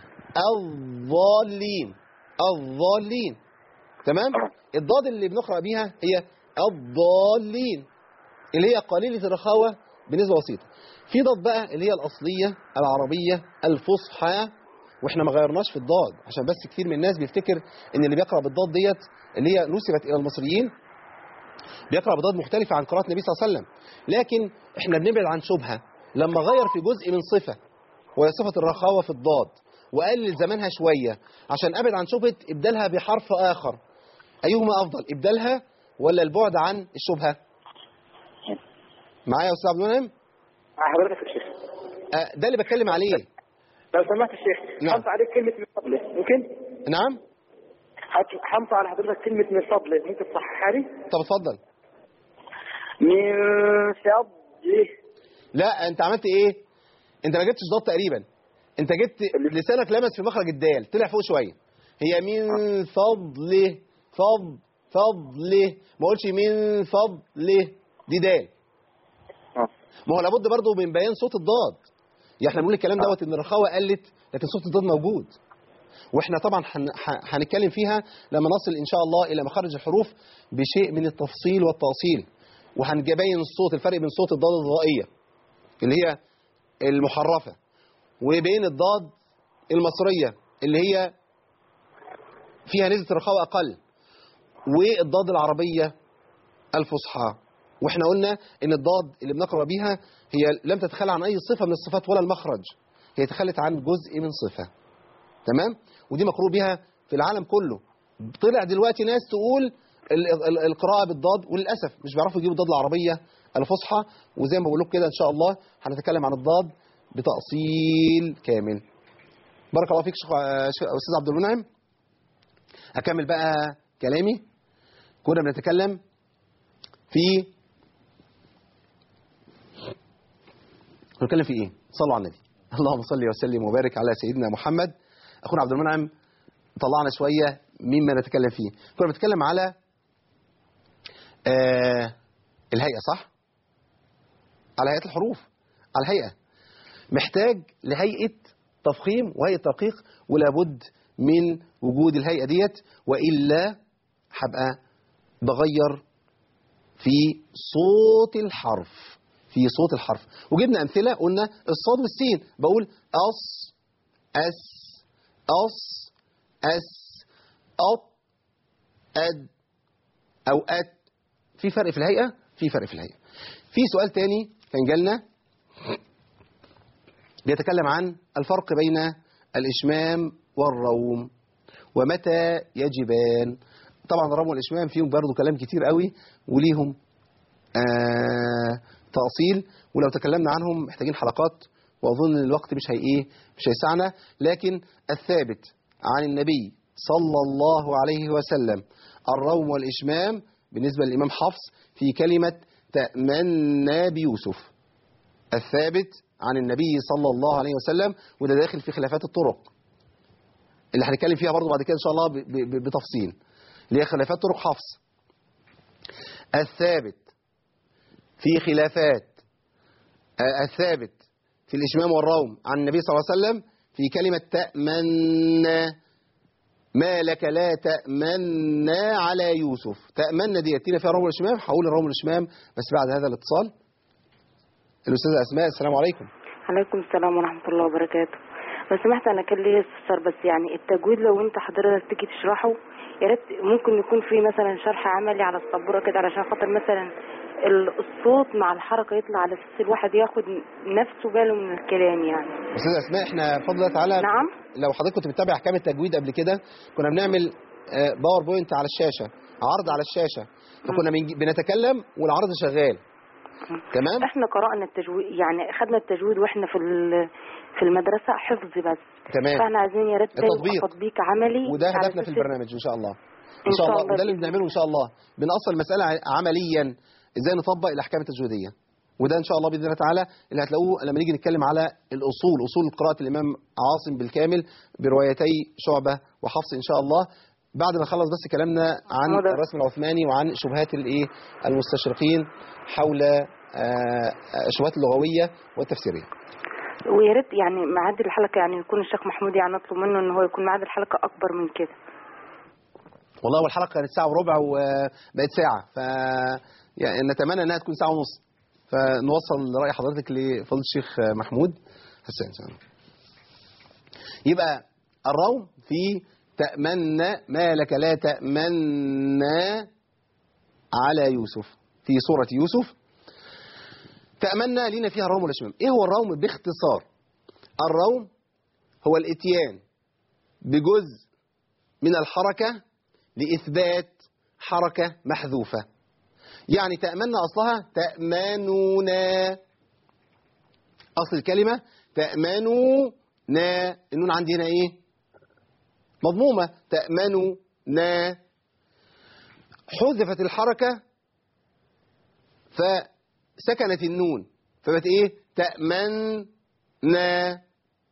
الضالين الضالين تمام آه. الضاد اللي بنقرأ بيها هي الضالين اللي هي قليلة الرخاوة بنسبة بسيطة في ضاد بقى اللي هي الأصلية العربية الفصحى واحنا ما غيرناش في الضاد عشان بس كتير من الناس بيفتكر ان اللي بيقرأ بالضاد ديت اللي هي نسبت الى المصريين بيقرأ بضاد مختلفة عن قراءة النبي صلى الله عليه وسلم لكن احنا بنبعد عن شبهة لما غير في جزء من صفة وهي صفة الرخاوة في الضاد وقلل زمانها شوية عشان ابعد عن شبهة ابدالها بحرف آخر أيهما أفضل ابدالها ولا البعد عن الشبهة معايا يا أستاذ عبد المنعم مع حضرتك يا شيخ آه، ده اللي بتكلم عليه لو سمحت الشيخ نعم. حمط عليك كلمة من فضله ممكن؟ نعم حط- حمط على حضرتك كلمة من فضله ممكن تصححها لي؟ طب اتفضل من فضله لا انت عملت ايه انت ما جبتش ضاد تقريبا انت جبت لسانك لمس في مخرج الدال طلع فوق شويه هي من فضله فض فضله ما قلتش من فضله دي دال آه. ما هو لابد برضه من بيان صوت الضاد يعني احنا بنقول الكلام آه. دوت ان الرخاوه قلت لكن صوت الضاد موجود واحنا طبعا هن- ح- هنتكلم فيها لما نصل ان شاء الله الى مخارج الحروف بشيء من التفصيل والتأصيل وهنبين الصوت الفرق بين صوت الضاد الضائيه اللي هي المحرفه وبين الضاد المصريه اللي هي فيها نسبه رخاوه اقل والضاد العربيه الفصحى واحنا قلنا ان الضاد اللي بنقرا بيها هي لم تتخلى عن اي صفه من الصفات ولا المخرج هي تخلت عن جزء من صفه تمام ودي مقروء بها في العالم كله طلع دلوقتي ناس تقول ال- ال- القراءه بالضاد وللاسف مش بيعرفوا يجيبوا الضاد العربيه الفصحى وزي ما بقول لكم كده ان شاء الله هنتكلم عن الضاد بتاصيل كامل بارك الله فيك شيخ شيخ- استاذ عبد المنعم اكمل بقى كلامي كنا بنتكلم في بنتكلم في ايه صلوا على النبي اللهم صل وسلم وبارك على سيدنا محمد اخونا عبد المنعم طلعنا شويه مما نتكلم فيه كنا بنتكلم على آه الهيئه صح على هيئه الحروف على الهيئه محتاج لهيئه تفخيم وهيئه ترقيق ولا بد من وجود الهيئه ديت والا هبقى بغير في صوت الحرف في صوت الحرف وجبنا امثله قلنا الصاد والسين بقول أص أس أص أس أط أد أو أت في فرق في الهيئة في فرق في الهيئة في سؤال تاني كان جالنا بيتكلم عن الفرق بين الإشمام والروم ومتى يجبان طبعا الروم والإشمام فيهم برضو كلام كتير قوي وليهم آه تأصيل ولو تكلمنا عنهم محتاجين حلقات وأظن إن الوقت مش هي إيه مش هيسعنا لكن الثابت عن النبي صلى الله عليه وسلم الروم والإشمام بالنسبة للإمام حفص في كلمة تأمنا بيوسف الثابت عن النبي صلى الله عليه وسلم وده داخل في خلافات الطرق اللي هنتكلم فيها برضو بعد كده إن شاء الله ب- ب- بتفصيل اللي هي خلافات طرق حفص الثابت في خلافات آه، الثابت في الإشمام والروم عن النبي صلى الله عليه وسلم في كلمة تأمنا ما لك لا تأمنا على يوسف تأمنا دي يتينا فيها روم الإشمام هقول الروم الإشمام بس بعد هذا الاتصال الأستاذة أسماء السلام عليكم عليكم السلام ورحمة الله وبركاته لو سمحت أنا كان ليا استفسار بس يعني التجويد لو أنت حضرتك تيجي تشرحه يا ريت ممكن يكون في مثلا شرح عملي على السبورة كده علشان خاطر مثلا ال- الصوت مع الحركة يطلع على أساس الواحد ياخد نفسه باله من الكلام يعني أستاذة أسماء احنا بفضل الله تعالى نعم لو حضرتك كنت بتتابع أحكام التجويد قبل كده كنا بنعمل آه، باوربوينت على الشاشة عرض على الشاشة فكنا بنجي- بنتكلم والعرض شغال تمام احنا قرأنا التجويد يعني خدنا التجويد واحنا في ال- في المدرسة حفظ بس تمام فاحنا عايزين يا ريت ده يبقى التطبيق. تطبيق عملي وده على هدفنا في أساس البرنامج ان شاء الله إن ان شاء شاء الله الله وده اللي بإذن بنعمله ان شاء الله بنأصل المساله ع- عمليا ازاي نطبق الاحكام التجويديه وده ان شاء الله باذن الله تعالى اللي هتلاقوه لما نيجي نتكلم على الاصول اصول قراءه الامام عاصم بالكامل بروايتي شعبه وحفص ان شاء الله بعد ما نخلص بس كلامنا عن مدى. الرسم العثماني وعن شبهات الايه المستشرقين حول آه، الشبهات اللغويه والتفسيريه ويا ريت يعني ميعاد الحلقة يعني يكون الشيخ محمود يعني نطلب منه ان هو يكون ميعاد الحلقة اكبر من كده والله هو الحلقه كانت ساعه وربع وبقت ساعه ف يعني نتمنى انها تكون ساعه ونص فنوصل راي حضرتك لفضيله الشيخ محمود حسان إن شاء الله. يبقى الروم في تأمنا ما لك لا تأمنا على يوسف في سورة يوسف تأمنا لنا فيها الروم والإشمام إيه هو الروم باختصار الروم هو الإتيان بجزء من الحركة لإثبات حركة محذوفة يعني تأمنا أصلها تأمنونا أصل الكلمة تأمنونا النون عندي هنا إيه مضمومة تأمنونا حذفت الحركة فسكنت النون فبقت إيه تأمنا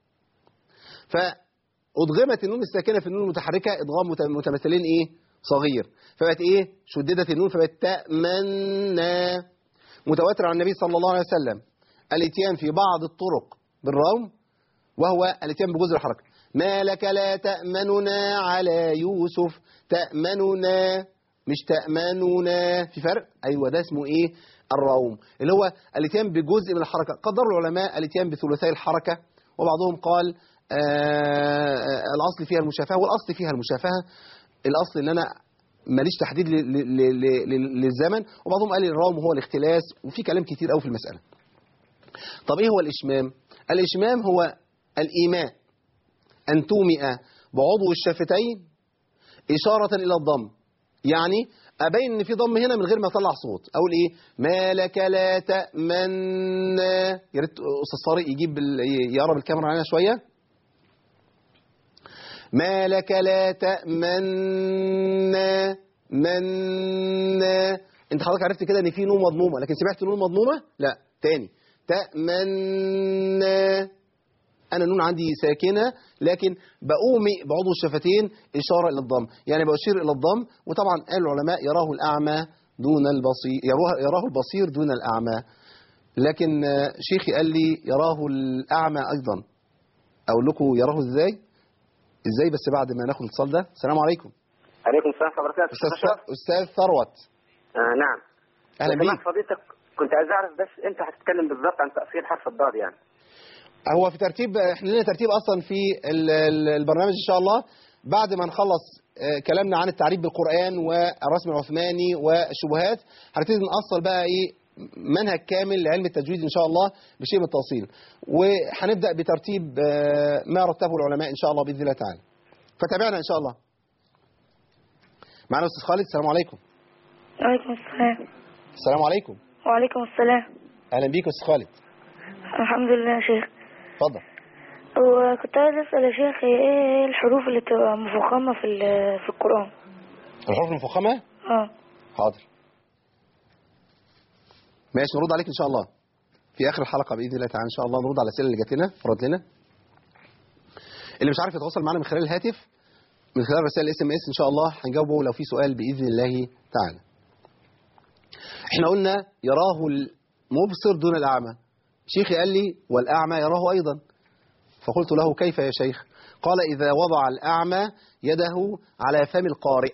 فأدغمت النون الساكنة في النون المتحركة إدغام مت- متمثلين إيه صغير فبقت إيه شددت النون فبقت تأمنا متواتر عن النبي صلى الله عليه وسلم الاتيان في بعض الطرق بالروم وهو الاتيان بجزء الحركة ما لك لا تأمننا على يوسف تأمننا مش تأمننا في فرق أيوة ده اسمه إيه الروم اللي هو الاتيان بجزء من الحركة قدر العلماء الاتيان بثلثي الحركة وبعضهم قال آه آه الأصل فيها المشافهة والأصل فيها المشافهة الأصل إن أنا ماليش تحديد ل- ل- ل- ل- للزمن وبعضهم قال الروم هو الاختلاس وفي كلام كتير قوي في المسألة طب ايه هو الاشمام الاشمام هو الايماء ان تومئ بعضو الشفتين اشاره الى الضم يعني ابين ان في ضم هنا من غير ما اطلع صوت اقول ايه ما لك لا تامن يا ريت استاذ طارق يجيب ال- يقرب الكاميرا علينا شويه ما لك لا تأمن من انت حضرتك عرفت كده ان في نون مضمومه لكن سمعت نون مضمومه لا تاني تأمن انا نون عندي ساكنه لكن بأومئ بعضو الشفتين اشاره الى الضم يعني بأشير الى الضم وطبعا قال العلماء يراه الاعمى دون البصير يراه, يراه البصير دون الاعمى لكن آه، شيخي قال لي يراه الاعمى ايضا اقول لكم يراه ازاي ازاي بس بعد ما ناخد الاتصال ده السلام عليكم عليكم السلام ورحمه الله وبركاته استاذ أشرف. استاذ ثروت آه نعم اهلا لو سمحت بيك فضيلتك كنت عايز اعرف بس انت هتتكلم بالضبط عن تاصيل حرف الضاد يعني هو في ترتيب احنا لنا ترتيب اصلا في ال- ال- البرنامج ان شاء الله بعد ما نخلص آه، كلامنا عن التعريف بالقران والرسم العثماني والشبهات هنبتدي نأصل بقى ايه منهج كامل لعلم التجويد ان شاء الله بشيء من التفصيل وهنبدا بترتيب آه، ما رتبه العلماء ان شاء الله باذن الله تعالى فتابعنا ان شاء الله معنا استاذ خالد السلام عليكم وعليكم السلام السلام عليكم وعليكم السلام اهلا بيك يا استاذ خالد الحمد لله يا شيخ اتفضل وكنت عايز اسال يا شيخ هي ايه الحروف اللي تبقى مفخمه في ال- في القران الحروف المفخمه اه حاضر ماشي نرد عليك ان شاء الله في اخر الحلقه باذن الله تعالى ان شاء الله نرد على الاسئله اللي جات لنا رد لنا اللي مش عارف يتواصل معنا من خلال الهاتف من خلال رسائل الاس ام اس ان شاء الله هنجاوبه لو في سؤال باذن الله تعالى احنا قلنا يراه المبصر دون الاعمى شيخي قال لي والاعمى يراه ايضا فقلت له كيف يا شيخ قال اذا وضع الاعمى يده على فم القارئ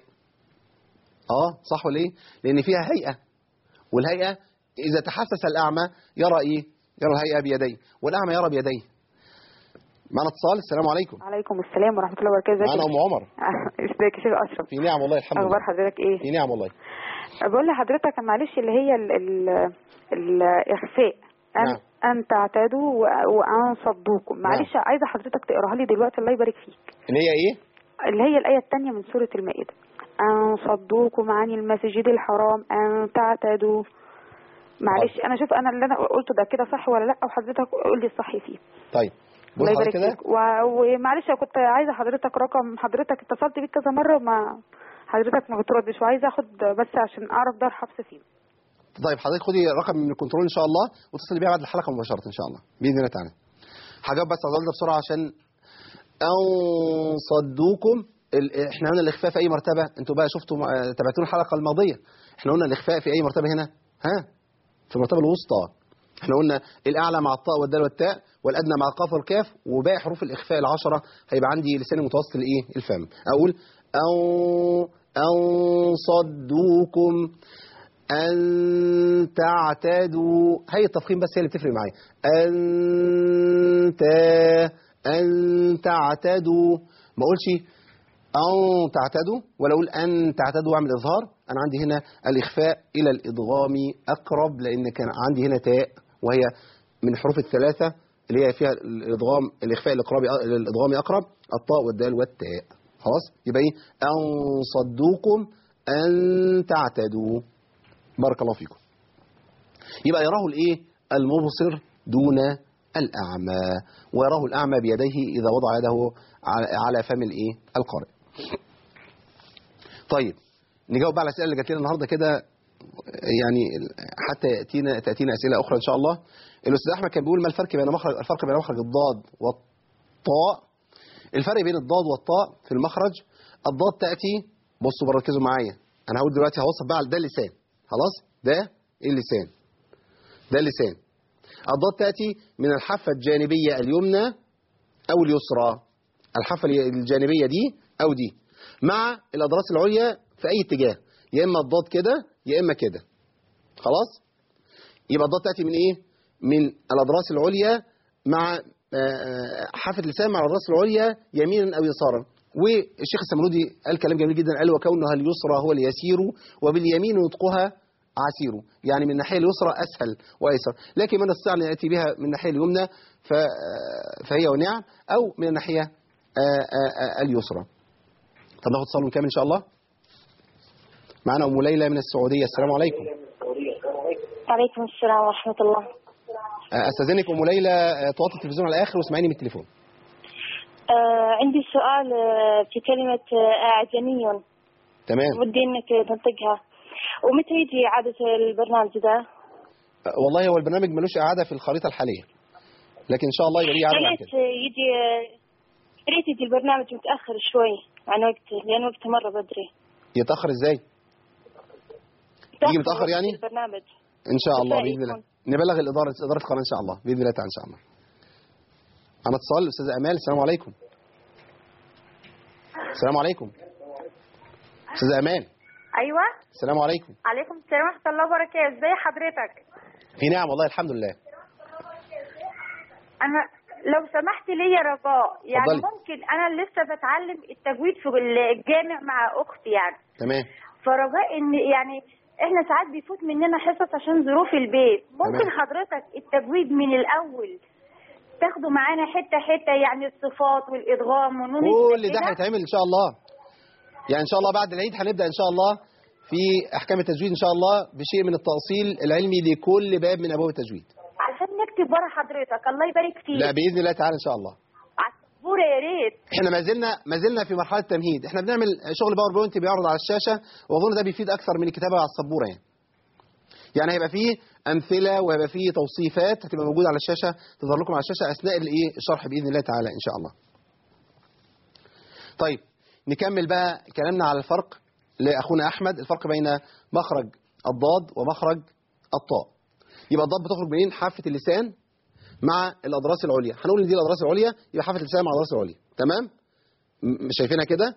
اه صح ولا ايه لان فيها هيئه والهيئه اذا تحسس الاعمى يرى ايه يرى الهيئه بيديه والاعمى يرى بيديه معنا اتصال السلام عليكم عليكم السلام ورحمه الله وبركاته ازيك معنا يا ام عمر شيخ؟ ازيك يا شيخ اشرف في نعم والله الحمد اخبار لله حضرتك ايه في نعم والله بقول لحضرتك معلش اللي هي ال ال الاخفاء ان نعم. ان تعتادوا و- وان صدوكم معلش عايزه حضرتك تقراها لي دلوقتي الله يبارك فيك اللي هي ايه اللي هي الآية الثانية من سورة المائدة أن صدوكم عن المسجد الحرام أن تعتدوا معلش أنا شوف أنا اللي أنا قلته ده كده صح ولا لأ وحضرتك قول لي الصح فيه طيب بص الله حضرتك يبارك كده فيك و- ومعلش أنا كنت عايزة حضرتك رقم حضرتك اتصلت بيك كذا مرة ما حضرتك ما بتردش وعايزة أخد بس عشان أعرف دار حفص فيه طيب حضرتك خدي رقم من الكنترول ان شاء الله واتصلي بيها بعد الحلقه مباشره ان شاء الله باذن الله تعالى هجاوب بس على السؤال ده بسرعه عشان او صدوكم ال- احنا قلنا الاخفاء في اي مرتبه انتوا بقى شفتوا آه، تابعتونا الحلقه الماضيه احنا قلنا الاخفاء في اي مرتبه هنا ها في المرتبه الوسطى احنا قلنا الاعلى مع الطاء والدال والتاء والادنى مع القاف والكاف وباقي حروف الاخفاء العشره هيبقى عندي لسان متوسط الايه الفم اقول او او صدوكم أن تعتدوا هي التفخيم بس هي اللي بتفرق معايا أنت أن تعتدوا ما أقولش أن تعتدوا ولا أقول أن تعتدوا وأعمل إظهار أنا عندي هنا الإخفاء إلى الإدغام أقرب لأن كان عندي هنا تاء وهي من الحروف الثلاثة اللي هي فيها الإدغام الإخفاء الإقرابي الإدغامي أقرب الطاء والدال والتاء خلاص يبقى إيه أن صدوكم أن تعتدوا بارك الله فيكم يبقى يراه الايه المبصر دون الاعمى ويراه الاعمى بيديه اذا وضع يده على على فم الايه القارئ طيب نجاوب بقى على الاسئله اللي جات لنا النهارده كده يعني حتى ياتينا تاتينا اسئله اخرى ان شاء الله الاستاذ احمد كان بيقول ما الفرق بين مخرج الفرق بين مخرج الضاد والطاء الفرق بين الضاد والطاء في المخرج الضاد تاتي بصوا بركزوا معايا انا هقول دلوقتي هوصف بقى على ده اللسان خلاص ده اللسان ده اللسان الضاد تأتي من الحافة الجانبية اليمنى أو اليسرى الحافة الجانبية دي أو دي مع الأضراس العليا في أي اتجاه يا إما الضاد كده يا إما كده خلاص يبقى الضاد تأتي من إيه من الأضراس العليا مع آه، آه، حافة اللسان مع الأضراس العليا يمينا أو يسارا والشيخ السمرودي قال كلام جميل جدا قال وكونها اليسرى هو اليسير وباليمين نطقها عسير يعني من الناحية اليسرى أسهل وأيسر لكن من استطاع أن يأتي بها من الناحية اليمنى ف- فهي ونعم أو من الناحية آه، آه، آه، اليسرى طب ناخد اتصال ونكمل إن شاء الله معنا أم ليلى من السعودية السلام عليكم عليكم السلام ورحمة الله آه، أستاذنك أم ليلى آه، توطي التلفزيون على الآخر واسمعيني من التليفون آه عندي سؤال آه، في كلمة آه، أعجمي تمام ودي إنك تنطقها ومتى يجي عادة البرنامج ده؟ آه، والله هو البرنامج ملوش إعادة في الخريطة الحالية لكن إن شاء الله يبقى ليه يا إعادة بعد ريت كده يجي يا ريت يجي البرنامج متأخر شوي عن وقته لأن وقته مرة بدري يتأخر إزاي يجي متأخر وقت يعني؟ البرنامج ان شاء الله بالفعل باذن الله يكون. نبلغ الاداره اداره القناه ان شاء الله باذن الله تعالى ان شاء الله انا اتصال استاذ امال السلام عليكم السلام عليكم استاذ امال ايوه السلام عليكم عليكم السلام ورحمه الله وبركاته ازي حضرتك في نعم والله الحمد لله انا لو سمحت لي رجاء يعني اتفضلي. ممكن انا لسه بتعلم التجويد في الجامع مع اختي يعني تمام فرجاء ان يعني احنا ساعات بيفوت مننا حصص عشان ظروف البيت ممكن تمام. حضرتك التجويد من الاول تاخده معانا حته حته يعني الصفات والادغام ونون كل ده الساكنة. هيتعمل ان شاء الله يعني ان شاء الله بعد العيد هنبدا ان شاء الله في احكام التجويد ان شاء الله بشيء من التاصيل العلمي لكل باب من ابواب التجويد عشان نكتب ورا حضرتك الله يبارك فيك لا باذن الله تعالى ان شاء الله على السبوره يا ريت احنا ما زلنا ما زلنا في مرحله تمهيد احنا بنعمل شغل باوربوينت بيعرض على الشاشه واظن ده بيفيد اكثر من الكتابه على السبوره يعني يعني هيبقى فيه امثله وهيبقى فيه توصيفات هتبقى موجوده على الشاشه تظهر لكم على الشاشه اثناء الايه الشرح باذن الله تعالى ان شاء الله طيب نكمل بقى كلامنا على الفرق لاخونا احمد الفرق بين مخرج الضاد ومخرج الطاء يبقى الضاد بتخرج منين حافه اللسان مع الاضراس العليا هنقول ان دي الاضراس العليا يبقى حافه اللسان مع الاضراس العليا تمام م- مش شايفينها كده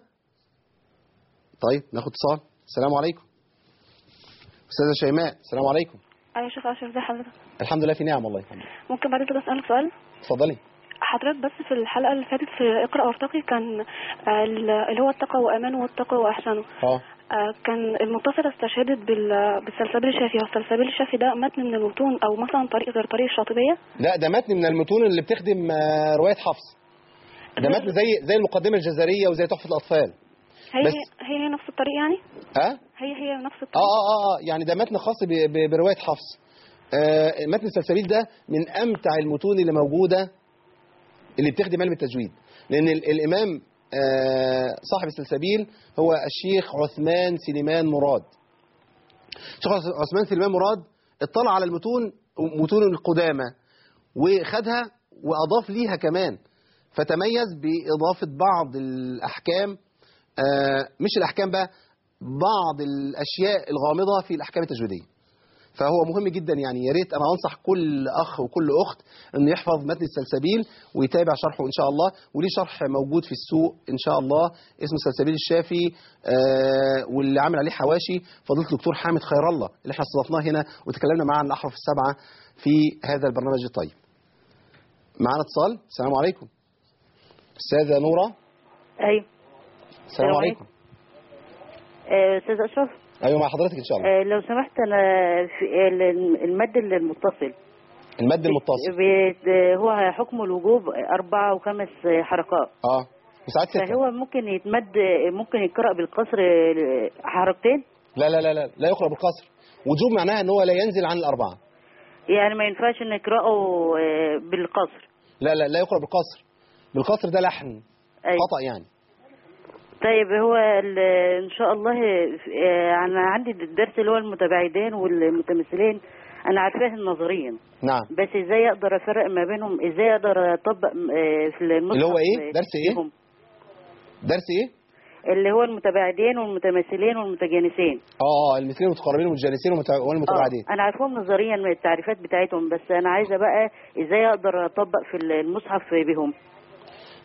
طيب ناخد اتصال السلام عليكم استاذه شيماء السلام عليكم ايوه شوف اشرف ازي حضرتك الحمد لله في نعم والله الحمد لله ممكن بعد كده اسالك سؤال اتفضلي حضرتك بس في الحلقه اللي فاتت في اقرا وارتقي كان آه، ال- اللي هو التقى وامانه والتقى واحسنه اه آه، كان المتصلة استشهدت بال- بالسلسبيل الشافي والسلسبيل الشافي ده متن من المتون او مثلا طريق غير طريق الشاطبية لا ده متن من المتون اللي بتخدم آه، روايه حفص ده متن زي زي المقدمه الجزريه وزي تحفه الاطفال هي بس- هي هي نفس الطريق يعني ها هي هي نفس اه الطريق اه اه اه يعني ده متن خاص ب- ب- بروايه حفص آه متن السلسبيل ده من امتع المتون اللي موجوده اللي بتخدم علم التجويد لان ال- الامام آه صاحب السلسبيل هو الشيخ عثمان سليمان مراد الشيخ عثمان سليمان مراد اطلع على المتون متون القدامى وخدها واضاف ليها كمان فتميز باضافه بعض الاحكام آه، مش الاحكام بقى بعض الاشياء الغامضه في الاحكام التجويديه فهو مهم جدا يعني يا ريت انا انصح كل اخ وكل اخت انه يحفظ متن السلسبيل ويتابع شرحه ان شاء الله وليه شرح موجود في السوق ان شاء الله اسمه السلسبيل الشافي آه واللي عامل عليه حواشي فضيله الدكتور حامد خير الله اللي احنا استضفناه هنا وتكلمنا معاه عن الاحرف السبعه في هذا البرنامج الطيب. معانا اتصال السلام عليكم. استاذه نوره ايوه السلام السلام عليكم. آه، استاذ اشرف ايوه مع حضرتك ان شاء الله. آه، لو سمحت انا في ال- المد المتصل المد المتصل بيت- آه، هو حكم الوجوب اربع وخمس آه، حركات اه وساعات ستة فهو ممكن يتمد آه، ممكن يقرا بالقصر آه، حركتين لا لا لا لا لا يقرأ بالقصر وجوب معناها ان هو لا ينزل عن الأربعة يعني ما ينفعش نقراه آه، بالقصر لا لا لا يقرأ بالقصر بالقصر ده لحن أيوة. خطأ يعني طيب هو ال- ان شاء الله آه، انا عندي الدرس اللي هو المتباعدين والمتمثلين انا عارفاه نظريا نعم بس ازاي اقدر افرق ما بينهم ازاي اقدر اطبق آه، في المصحف اللي هو ايه؟ آه، درس ايه؟ فيهم؟ درس ايه؟ اللي هو المتباعدين والمتماثلين والمتجانسين اه اه المثلين المتقاربين والمتجانسين والمتع- والمتباعدين آه، انا عارفهم نظريا من التعريفات بتاعتهم بس انا عايزه بقى ازاي اقدر اطبق في المصحف بهم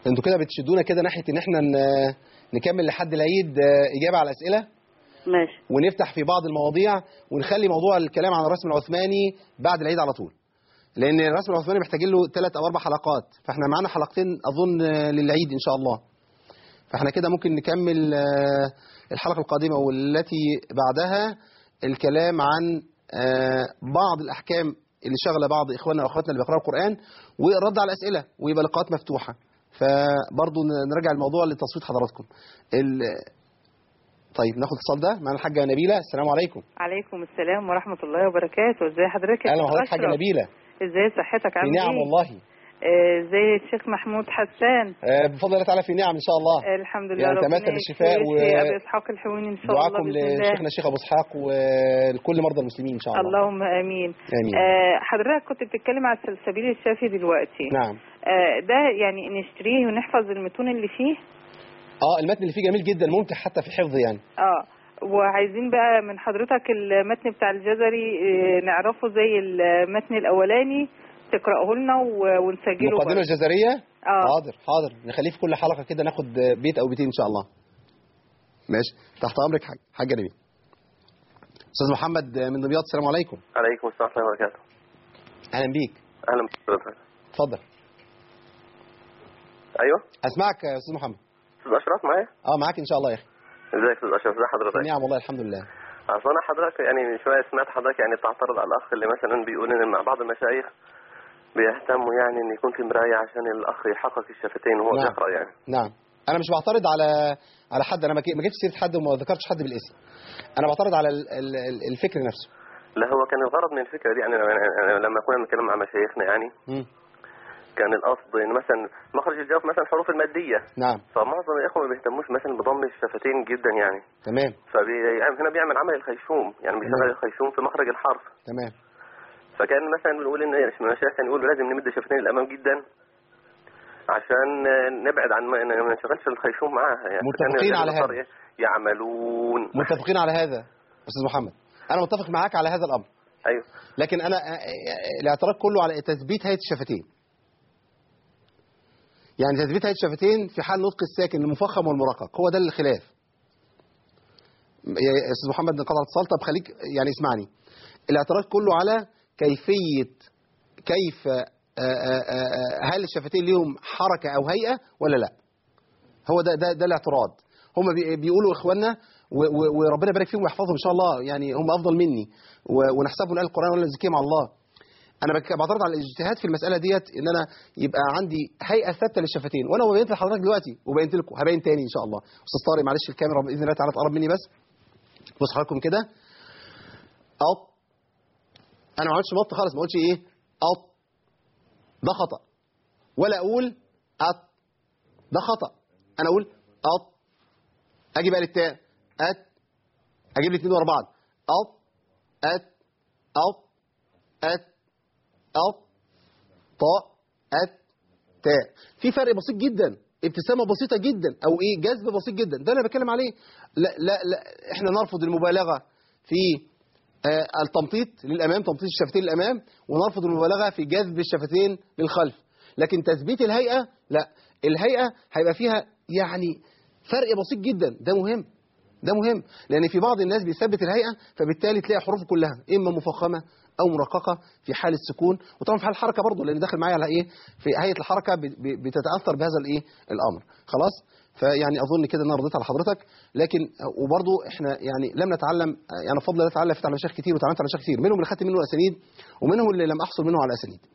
انتوا كده بتشدونا كده ناحيه ان احنا ن- نكمل لحد العيد آه، اجابه على الاسئله ماشي ونفتح في بعض المواضيع ونخلي موضوع الكلام عن الرسم العثماني بعد العيد على طول لان الرسم العثماني محتاجين له ثلاث او اربع حلقات فاحنا معانا حلقتين اظن آه، للعيد ان شاء الله فاحنا كده ممكن نكمل آه، الحلقه القادمه والتي بعدها الكلام عن آه، بعض الاحكام اللي شغله بعض اخواننا واخواتنا اللي بيقراوا القران والرد على الاسئله ويبقى لقاءات مفتوحه فبرضه نرجع الموضوع لتصويت حضراتكم ال- طيب ناخد اتصال ده معانا الحاجه نبيله السلام عليكم عليكم السلام ورحمة الله وبركاته ازي حضرتك يا اهلا شيخ وحضرتك حاجه أشرف؟ نبيله ازاي صحتك في عامل نعم ايه والله آه، ازاي الشيخ محمود حسان آه، بفضل الله تعالى في نعم ان شاء الله آه، الحمد لله يعني ربنا نتمثل بالشفاء يشفي ويشفي ابي اسحاق الحويني ان شاء الله ودعاكم باذن الله لشيخنا الشيخ ابو اسحاق ولكل مرضى المسلمين ان شاء الله اللهم امين امين آه، حضرتك كنت بتتكلم على السلسبيل الشافي دلوقتي نعم آه، ده يعني نشتريه ونحفظ المتون اللي فيه اه المتن اللي فيه جميل جدا ممتع حتى في الحفظ يعني اه وعايزين بقى من حضرتك المتن بتاع الجزري آه، نعرفه زي المتن الاولاني تقراه لنا و- ونسجله المقدمه برضه. الجزريه اه حاضر حاضر نخليه في كل حلقه كده ناخد بيت او بيتين ان شاء الله ماشي تحت امرك حاج حاجه نبيل استاذ محمد من دمياط السلام عليكم عليكم السلام ورحمة الله وبركاته اهلا بيك أهلا بحضرتك اتفضل أيوه اسمعك يا استاذ محمد أستاذ أشرف معايا اه معاك ان شاء الله يا اخي ازيك يا أستاذ أشرف ازي حضرتك نعم والله الحمد لله أصل أنا حضرتك يعني من شوية سمعت حضرتك يعني بتعترض على الأخ اللي مثلا بيقول إن مع بعض المشايخ بيهتموا يعني إن يكون في مراية عشان الأخ يحقق الشفتين وهو نعم. بيقرأ يعني نعم انا مش بعترض على على حد انا ما ك- ما جبتش سيره حد وما ذكرتش حد بالاسم انا بعترض على ال- ال- ال- الفكر نفسه لا هو كان الغرض من الفكرة دي يعني أنا- أنا لما كنا بنتكلم مع مشايخنا يعني مم. كان القصد إن مثلا مخرج الجوف مثلا الحروف المادية نعم فمعظم الإخوة ما بيهتموش مثلا بضم الشفتين جدا يعني تمام فبي يعني هنا بيعمل عمل الخيشوم يعني بيشغل الخيشوم في مخرج الحرف تمام فكان مثلا بنقول ان المشايخ كان يقولوا لازم نمد شفتين للامام جدا عشان نبعد عن ما ما نشغلش الخيشوم معاها يعني متفقين فكان على البصر هذا. إيه؟ يعملون متفقين على هذا استاذ محمد انا متفق معاك على هذا الامر ايوه لكن انا آه، آه، الاعتراض كله على تثبيت هيئه الشفتين يعني تثبيت هيئه الشفتين في حال نطق الساكن المفخم والمرقق هو ده الخلاف يا استاذ محمد انقطع الاتصال طب خليك يعني اسمعني الاعتراض كله على كيفيه كيف آه، آه، آه، هل الشفتين ليهم حركه او هيئه ولا لا هو ده ده ده الاعتراض هم بي- بيقولوا اخواننا و- و- وربنا يبارك فيهم ويحفظهم ان شاء الله يعني هم افضل مني و- ونحسبهم من اهل القران ولا نزكيهم على الله انا بك- بعترض على الاجتهاد في المساله ديت ان انا يبقى عندي هيئه ثابته للشفتين وانا بينت لحضرتك دلوقتي وبينت لكم هبين تاني ان شاء الله استاذ طارق معلش الكاميرا باذن الله تعالى تقرب مني بس بص حضراتكم كده اهو انا ما عملتش مط خالص ما قلتش ايه اهو ده خطا ولا اقول أط ده خطا انا اقول أط اجي بقى للتاء أت اجيب لي اتنين ورا بعض أط أت أط أت أط طاء أت تاء في فرق بسيط جدا ابتسامة بسيطة جدا أو إيه جذب بسيط جدا ده اللي أنا بتكلم عليه لا لا لا إحنا نرفض المبالغة في آه، التمطيط للأمام تمطيط الشفتين للأمام ونرفض المبالغة في جذب الشفتين للخلف لكن تثبيت الهيئة لا الهيئة هيبقى فيها يعني فرق بسيط جدا ده مهم ده مهم لأن في بعض الناس بيثبت الهيئة فبالتالي تلاقي حروفه كلها إما مفخمة أو مرققة في حال السكون وطبعا في حال الحركة برضه لأن داخل معايا على إيه في هيئة الحركة ب- ب- بتتأثر بهذا الإيه الأمر خلاص فيعني أظن كده إن أنا رضيت على حضرتك لكن وبرضه إحنا يعني لم نتعلم يعني بفضل الله تعالى فتح على مشايخ كتير وتعلمت على مشايخ كتير منهم اللي خدت منه أسانيد ومنهم اللي لم أحصل منه على أسانيد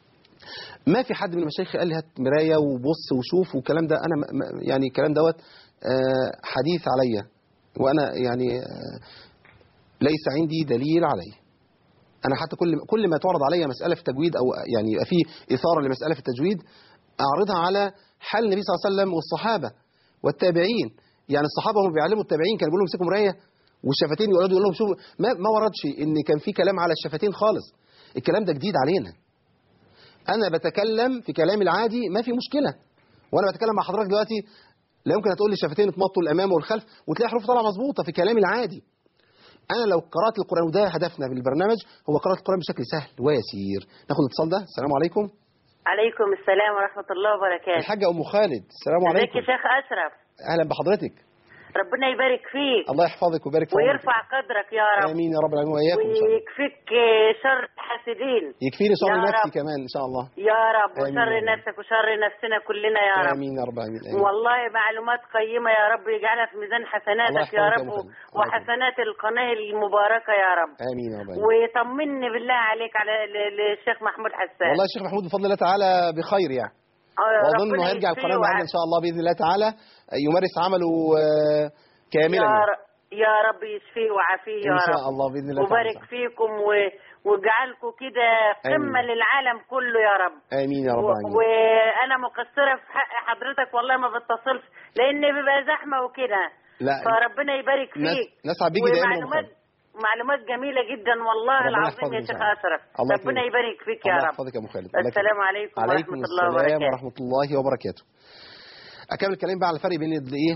ما في حد من المشايخ قال لي هات مرايه وبص وشوف والكلام ده انا م- م- يعني الكلام دوت آه، حديث عليا وانا يعني آه، ليس عندي دليل عليه انا حتى كل كل ما تعرض عليا مساله في التجويد او يعني يبقى في اثاره لمساله في التجويد اعرضها على حال النبي صلى الله عليه وسلم والصحابه والتابعين يعني الصحابه هم بيعلموا التابعين كانوا بيقولوا لهم امسكوا مرايه والشفتين يقعدوا يقول لهم شوفوا ما ما وردش ان كان في كلام على الشفتين خالص الكلام ده جديد علينا انا بتكلم في كلامي العادي ما في مشكله وانا بتكلم مع حضرتك دلوقتي لا يمكن هتقول لي الشفتين اتمطوا الامام والخلف وتلاقي حروف طالعه مظبوطه في كلامي العادي انا لو قرات القران وده هدفنا بالبرنامج هو قراءه القران بشكل سهل ويسير ناخد الاتصال ده السلام عليكم عليكم السلام ورحمة الله وبركاته الحاجة أم خالد السلام ازيك عليكم يا شيخ أشرف أهلا بحضرتك ربنا يبارك فيك الله يحفظك ويبارك في عمرك ويرفع قدرك يا رب آمين يا رب العالمين وإياكم إن شاء الله ويكفيك آه، شر الحاسدين يكفيني شر يا نفسي رب. كمان إن شاء الله يا رب آمين وشر يا رب. نفسك وشر نفسنا كلنا يا رب آمين يا رب العالمين آمين والله معلومات قيمة يا رب يجعلها في ميزان الله حسناتك يحفظك يا يا رب أم خالد. وحسنات القناة المباركة يا رب آمين يا رب العالمين وطمني بالله عليك على ل- للشيخ محمود حسان والله الشيخ محمود بفضل الله تعالى بخير يعني آه، واظن ربنا انه هيرجع يشفيه القناه معانا ان ويعافيه. شاء الله باذن الله تعالى يمارس عمله آه، كاملا يا, يعني. ر... يا رب يشفيه وعافيه يا ان شاء رب الله باذن الله وبارك تعالى فيكم و... واجعلكم كده قمة آمين. للعالم كله يا رب امين يا رب و... العالمين وانا مقصرة في حق حضرتك والله ما بتصلش لان بيبقى زحمة وكده لا فربنا يبارك ناس فيك نسعد بيكي دايما يا أم ومعلومات خالد. معلومات جميلة جدا والله ربنا العظيم يحفظك يا إن شيخ شاء الله. أشرف الله ربنا يكرمك. يبارك فيك يا الله رب يحفظك يا ام خالد الله السلام يكرمك. عليكم عليكم ورحمة الله السلام وبركاته ورحمه الله وبركاته اكمل الكلام بقى على الفرق بين الايه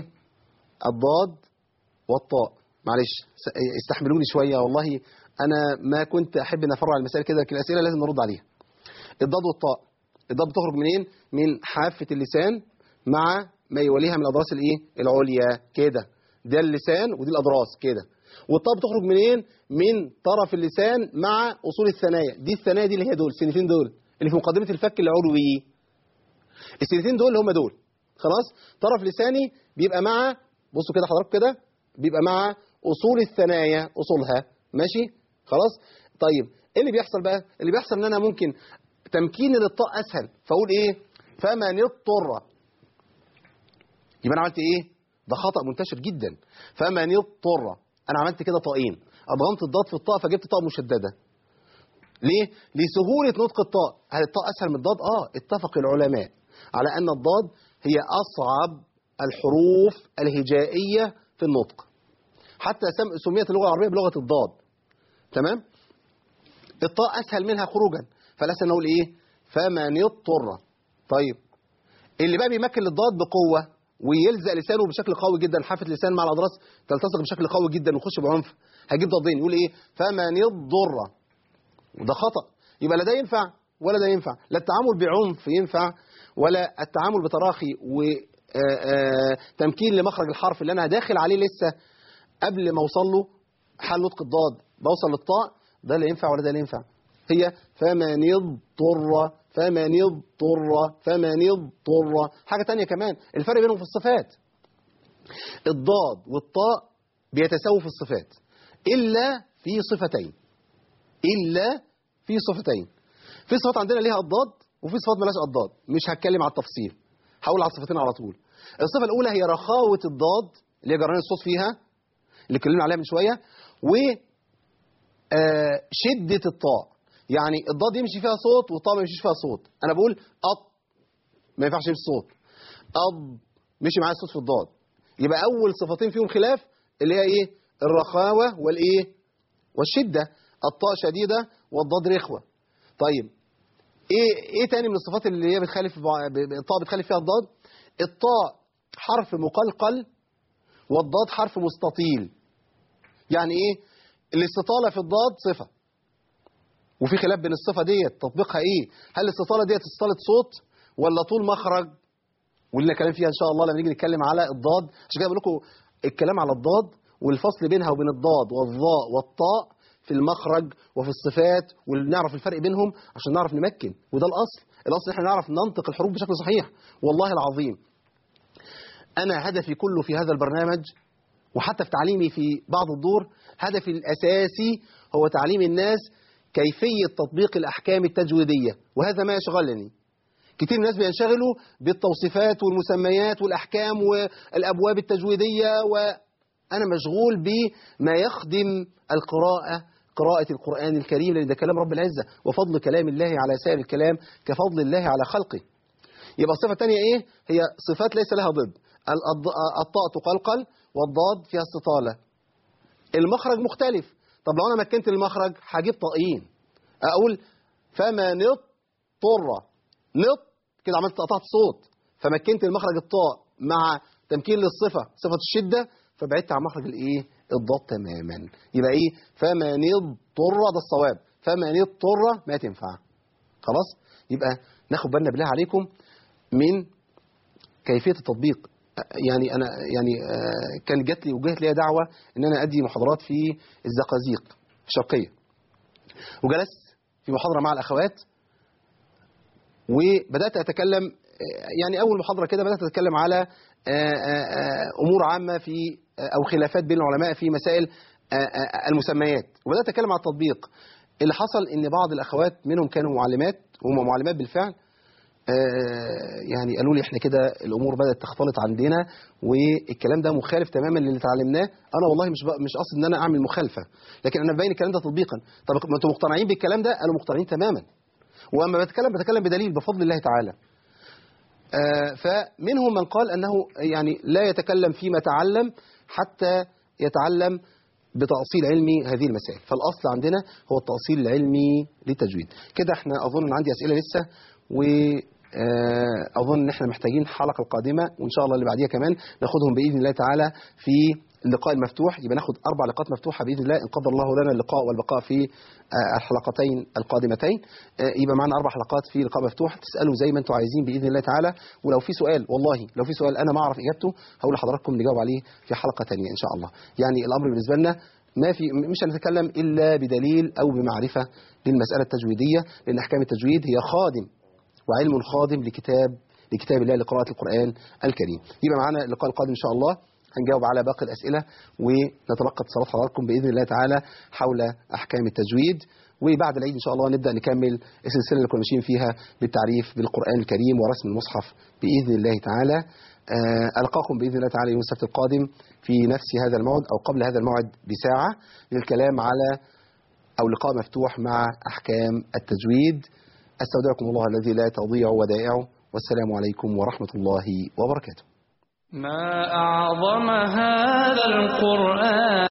الضاد والطاء معلش س- استحملوني شويه والله انا ما كنت احب ان افرع المسائل كده لكن الاسئله لازم نرد عليها الضاد والطاء الضاد بتخرج منين من حافه اللسان مع ما يوليها من الاضراس الايه العليا كده ده اللسان ودي الاضراس كده والطاء بتخرج منين من طرف اللسان مع اصول الثنايا دي الثنايا دي اللي هي دول السنتين دول اللي في مقدمه الفك العلوي السنتين دول اللي هم دول خلاص طرف لساني بيبقى مع بصوا كده حضراتكم كده بيبقى مع اصول الثنايا اصولها ماشي خلاص طيب ايه اللي بيحصل بقى اللي بيحصل ان انا ممكن تمكين للطاء اسهل فاقول ايه فمن اضطر يبقى انا عملت ايه ده خطا منتشر جدا فمن اضطر انا عملت كده طائين اضغمت الضاد في الطاء فجبت طاء مشدده ليه لسهوله نطق الطاء هل الطاء اسهل من الضاد اه اتفق العلماء على ان الضاد هي اصعب الحروف الهجائيه في النطق حتى سم- سميت اللغه العربيه بلغه الضاد تمام الطاء اسهل منها خروجا فالاسهل نقول ايه فمن اضطر طيب اللي بقى بيمكن للضاد بقوه ويلزق لسانه بشكل قوي جدا حافه لسان مع الاضراس تلتصق بشكل قوي جدا ويخش بعنف هيجيب ضادين يقول ايه فمن اضطر وده خطا يبقى لا ده ينفع ولا ده ينفع لا التعامل بعنف ينفع ولا التعامل بتراخي وتمكين لمخرج الحرف اللي انا داخل عليه لسه قبل ما اوصل له حال نطق الضاد بوصل للطاء ده لا ينفع ولا ده لا ينفع هي فمن اضطر فمن اضطر فمن اضطر حاجة تانية كمان الفرق بينهم في الصفات الضاد والطاء بيتساووا في الصفات إلا في صفتين إلا في صفتين في صفات عندنا ليها الضاد وفي صفات ملاش الضاد مش هتكلم على التفصيل هقول على الصفتين على طول الصفة الأولى هي رخاوة الضاد اللي هي جران الصوت فيها اللي اتكلمنا عليها من شوية و آه، شدة الطاء يعني الضاد يمشي فيها صوت والطاء ما يمشيش فيها صوت أنا بقول أط ما ينفعش يمشي صوت أض مشي معايا الصوت في الضاد يبقى أول صفتين فيهم خلاف اللي هي إيه الرخاوة والإيه والشدة الطاء شديدة والضاد رخوة طيب ايه ايه تاني من الصفات اللي هي بتخالف بع- ب- ب- الطاء بتخالف فيها الضاد الطاء حرف مقلقل والضاد حرف مستطيل يعني ايه الاستطالة في الضاد صفة وفي خلاف بين الصفة ديت تطبيقها ايه هل الاستطالة ديت استطالة صوت ولا طول مخرج ولنا كلام فيها ان شاء الله لما نيجي نتكلم على الضاد عشان كده بقول لكم الكلام على الضاد والفصل بينها وبين الضاد والظاء والطاء في المخرج وفي الصفات ونعرف الفرق بينهم عشان نعرف نمكن وده الاصل الاصل احنا نعرف ننطق الحروف بشكل صحيح والله العظيم انا هدفي كله في هذا البرنامج وحتى في تعليمي في بعض الدور هدفي الاساسي هو تعليم الناس كيفيه تطبيق الاحكام التجويديه وهذا ما يشغلني كتير من الناس بينشغلوا بالتوصيفات والمسميات والأحكام والأبواب التجويدية وأنا مشغول بما يخدم القراءة قراءة القرآن الكريم لأن ده كلام رب العزة وفضل كلام الله على سائر الكلام كفضل الله على خلقه يبقى الصفة الثانية إيه؟ هي صفات ليس لها ضد الض- الطاء تقلقل والضاد فيها استطالة المخرج مختلف طب لو أنا مكنت المخرج هجيب طائين أقول فمن اضطر نط كده عملت قطعت صوت فمكنت المخرج الطاء مع تمكين للصفة صفة الشدة فبعدت عن مخرج الايه الضاد تماما يبقى ايه فمن اضطر ده الصواب فمن اضطر ما تنفع خلاص يبقى ناخد بالنا بالله عليكم من كيفيه التطبيق يعني انا يعني آه، كان جات لي وجهت لي دعوه ان انا ادي محاضرات في الزقازيق في الشرقيه وجلست في محاضره مع الاخوات وبدات اتكلم آه، يعني اول محاضره كده بدات اتكلم على آه، آه، آه، امور عامه في آه، او خلافات بين العلماء في مسائل آه، آه، المسميات وبدات اتكلم على التطبيق اللي حصل ان بعض الاخوات منهم كانوا معلمات وهم معلمات بالفعل آه، يعني قالوا لي احنا كده الامور بدات تختلط عندنا والكلام ده مخالف تماما للي اتعلمناه انا والله مش بق- مش قصدي ان انا اعمل مخالفه لكن انا ببين الكلام ده تطبيقا طب ما انتم مقتنعين بالكلام ده قالوا مقتنعين تماما واما بتكلم بتكلم بدليل بفضل الله تعالى آه، فمنهم من قال انه يعني لا يتكلم فيما تعلم حتى يتعلم بتأصيل علمي هذه المسائل فالأصل عندنا هو التأصيل العلمي للتجويد كده احنا أظن إن عندي أسئلة لسه و آه، أظن إن احنا محتاجين الحلقة القادمة وإن شاء الله اللي بعديها كمان ناخدهم بإذن الله تعالى في اللقاء المفتوح يبقى ناخد أربع لقاءات مفتوحة بإذن الله إن قدر الله لنا اللقاء والبقاء في آه، الحلقتين القادمتين آه، يبقى معنا أربع حلقات في لقاء مفتوح تسألوا زي ما أنتم عايزين بإذن الله تعالى ولو في سؤال والله لو في سؤال أنا ما أعرف إجابته هقول لحضراتكم نجاوب عليه في حلقة تانية إن شاء الله يعني الأمر بالنسبة لنا ما في مش هنتكلم إلا بدليل أو بمعرفة للمسألة التجويدية لأن أحكام التجويد هي خادم وعلم خادم لكتاب لكتاب الله لقراءة القرآن الكريم يبقى معنا اللقاء القادم إن شاء الله هنجاوب على باقي الأسئلة ونتلقى اتصالات حضراتكم بإذن الله تعالى حول أحكام التجويد وبعد العيد إن شاء الله نبدأ نكمل السلسلة اللي كنا ماشيين فيها بالتعريف بالقرآن الكريم ورسم المصحف بإذن الله تعالى آه، ألقاكم بإذن الله تعالى يوم السبت القادم في نفس هذا الموعد أو قبل هذا الموعد بساعة للكلام على أو لقاء مفتوح مع أحكام التجويد أستودعكم الله الذي لا تضيع ودائعه والسلام عليكم ورحمة الله وبركاته ما أعظم هذا القرآن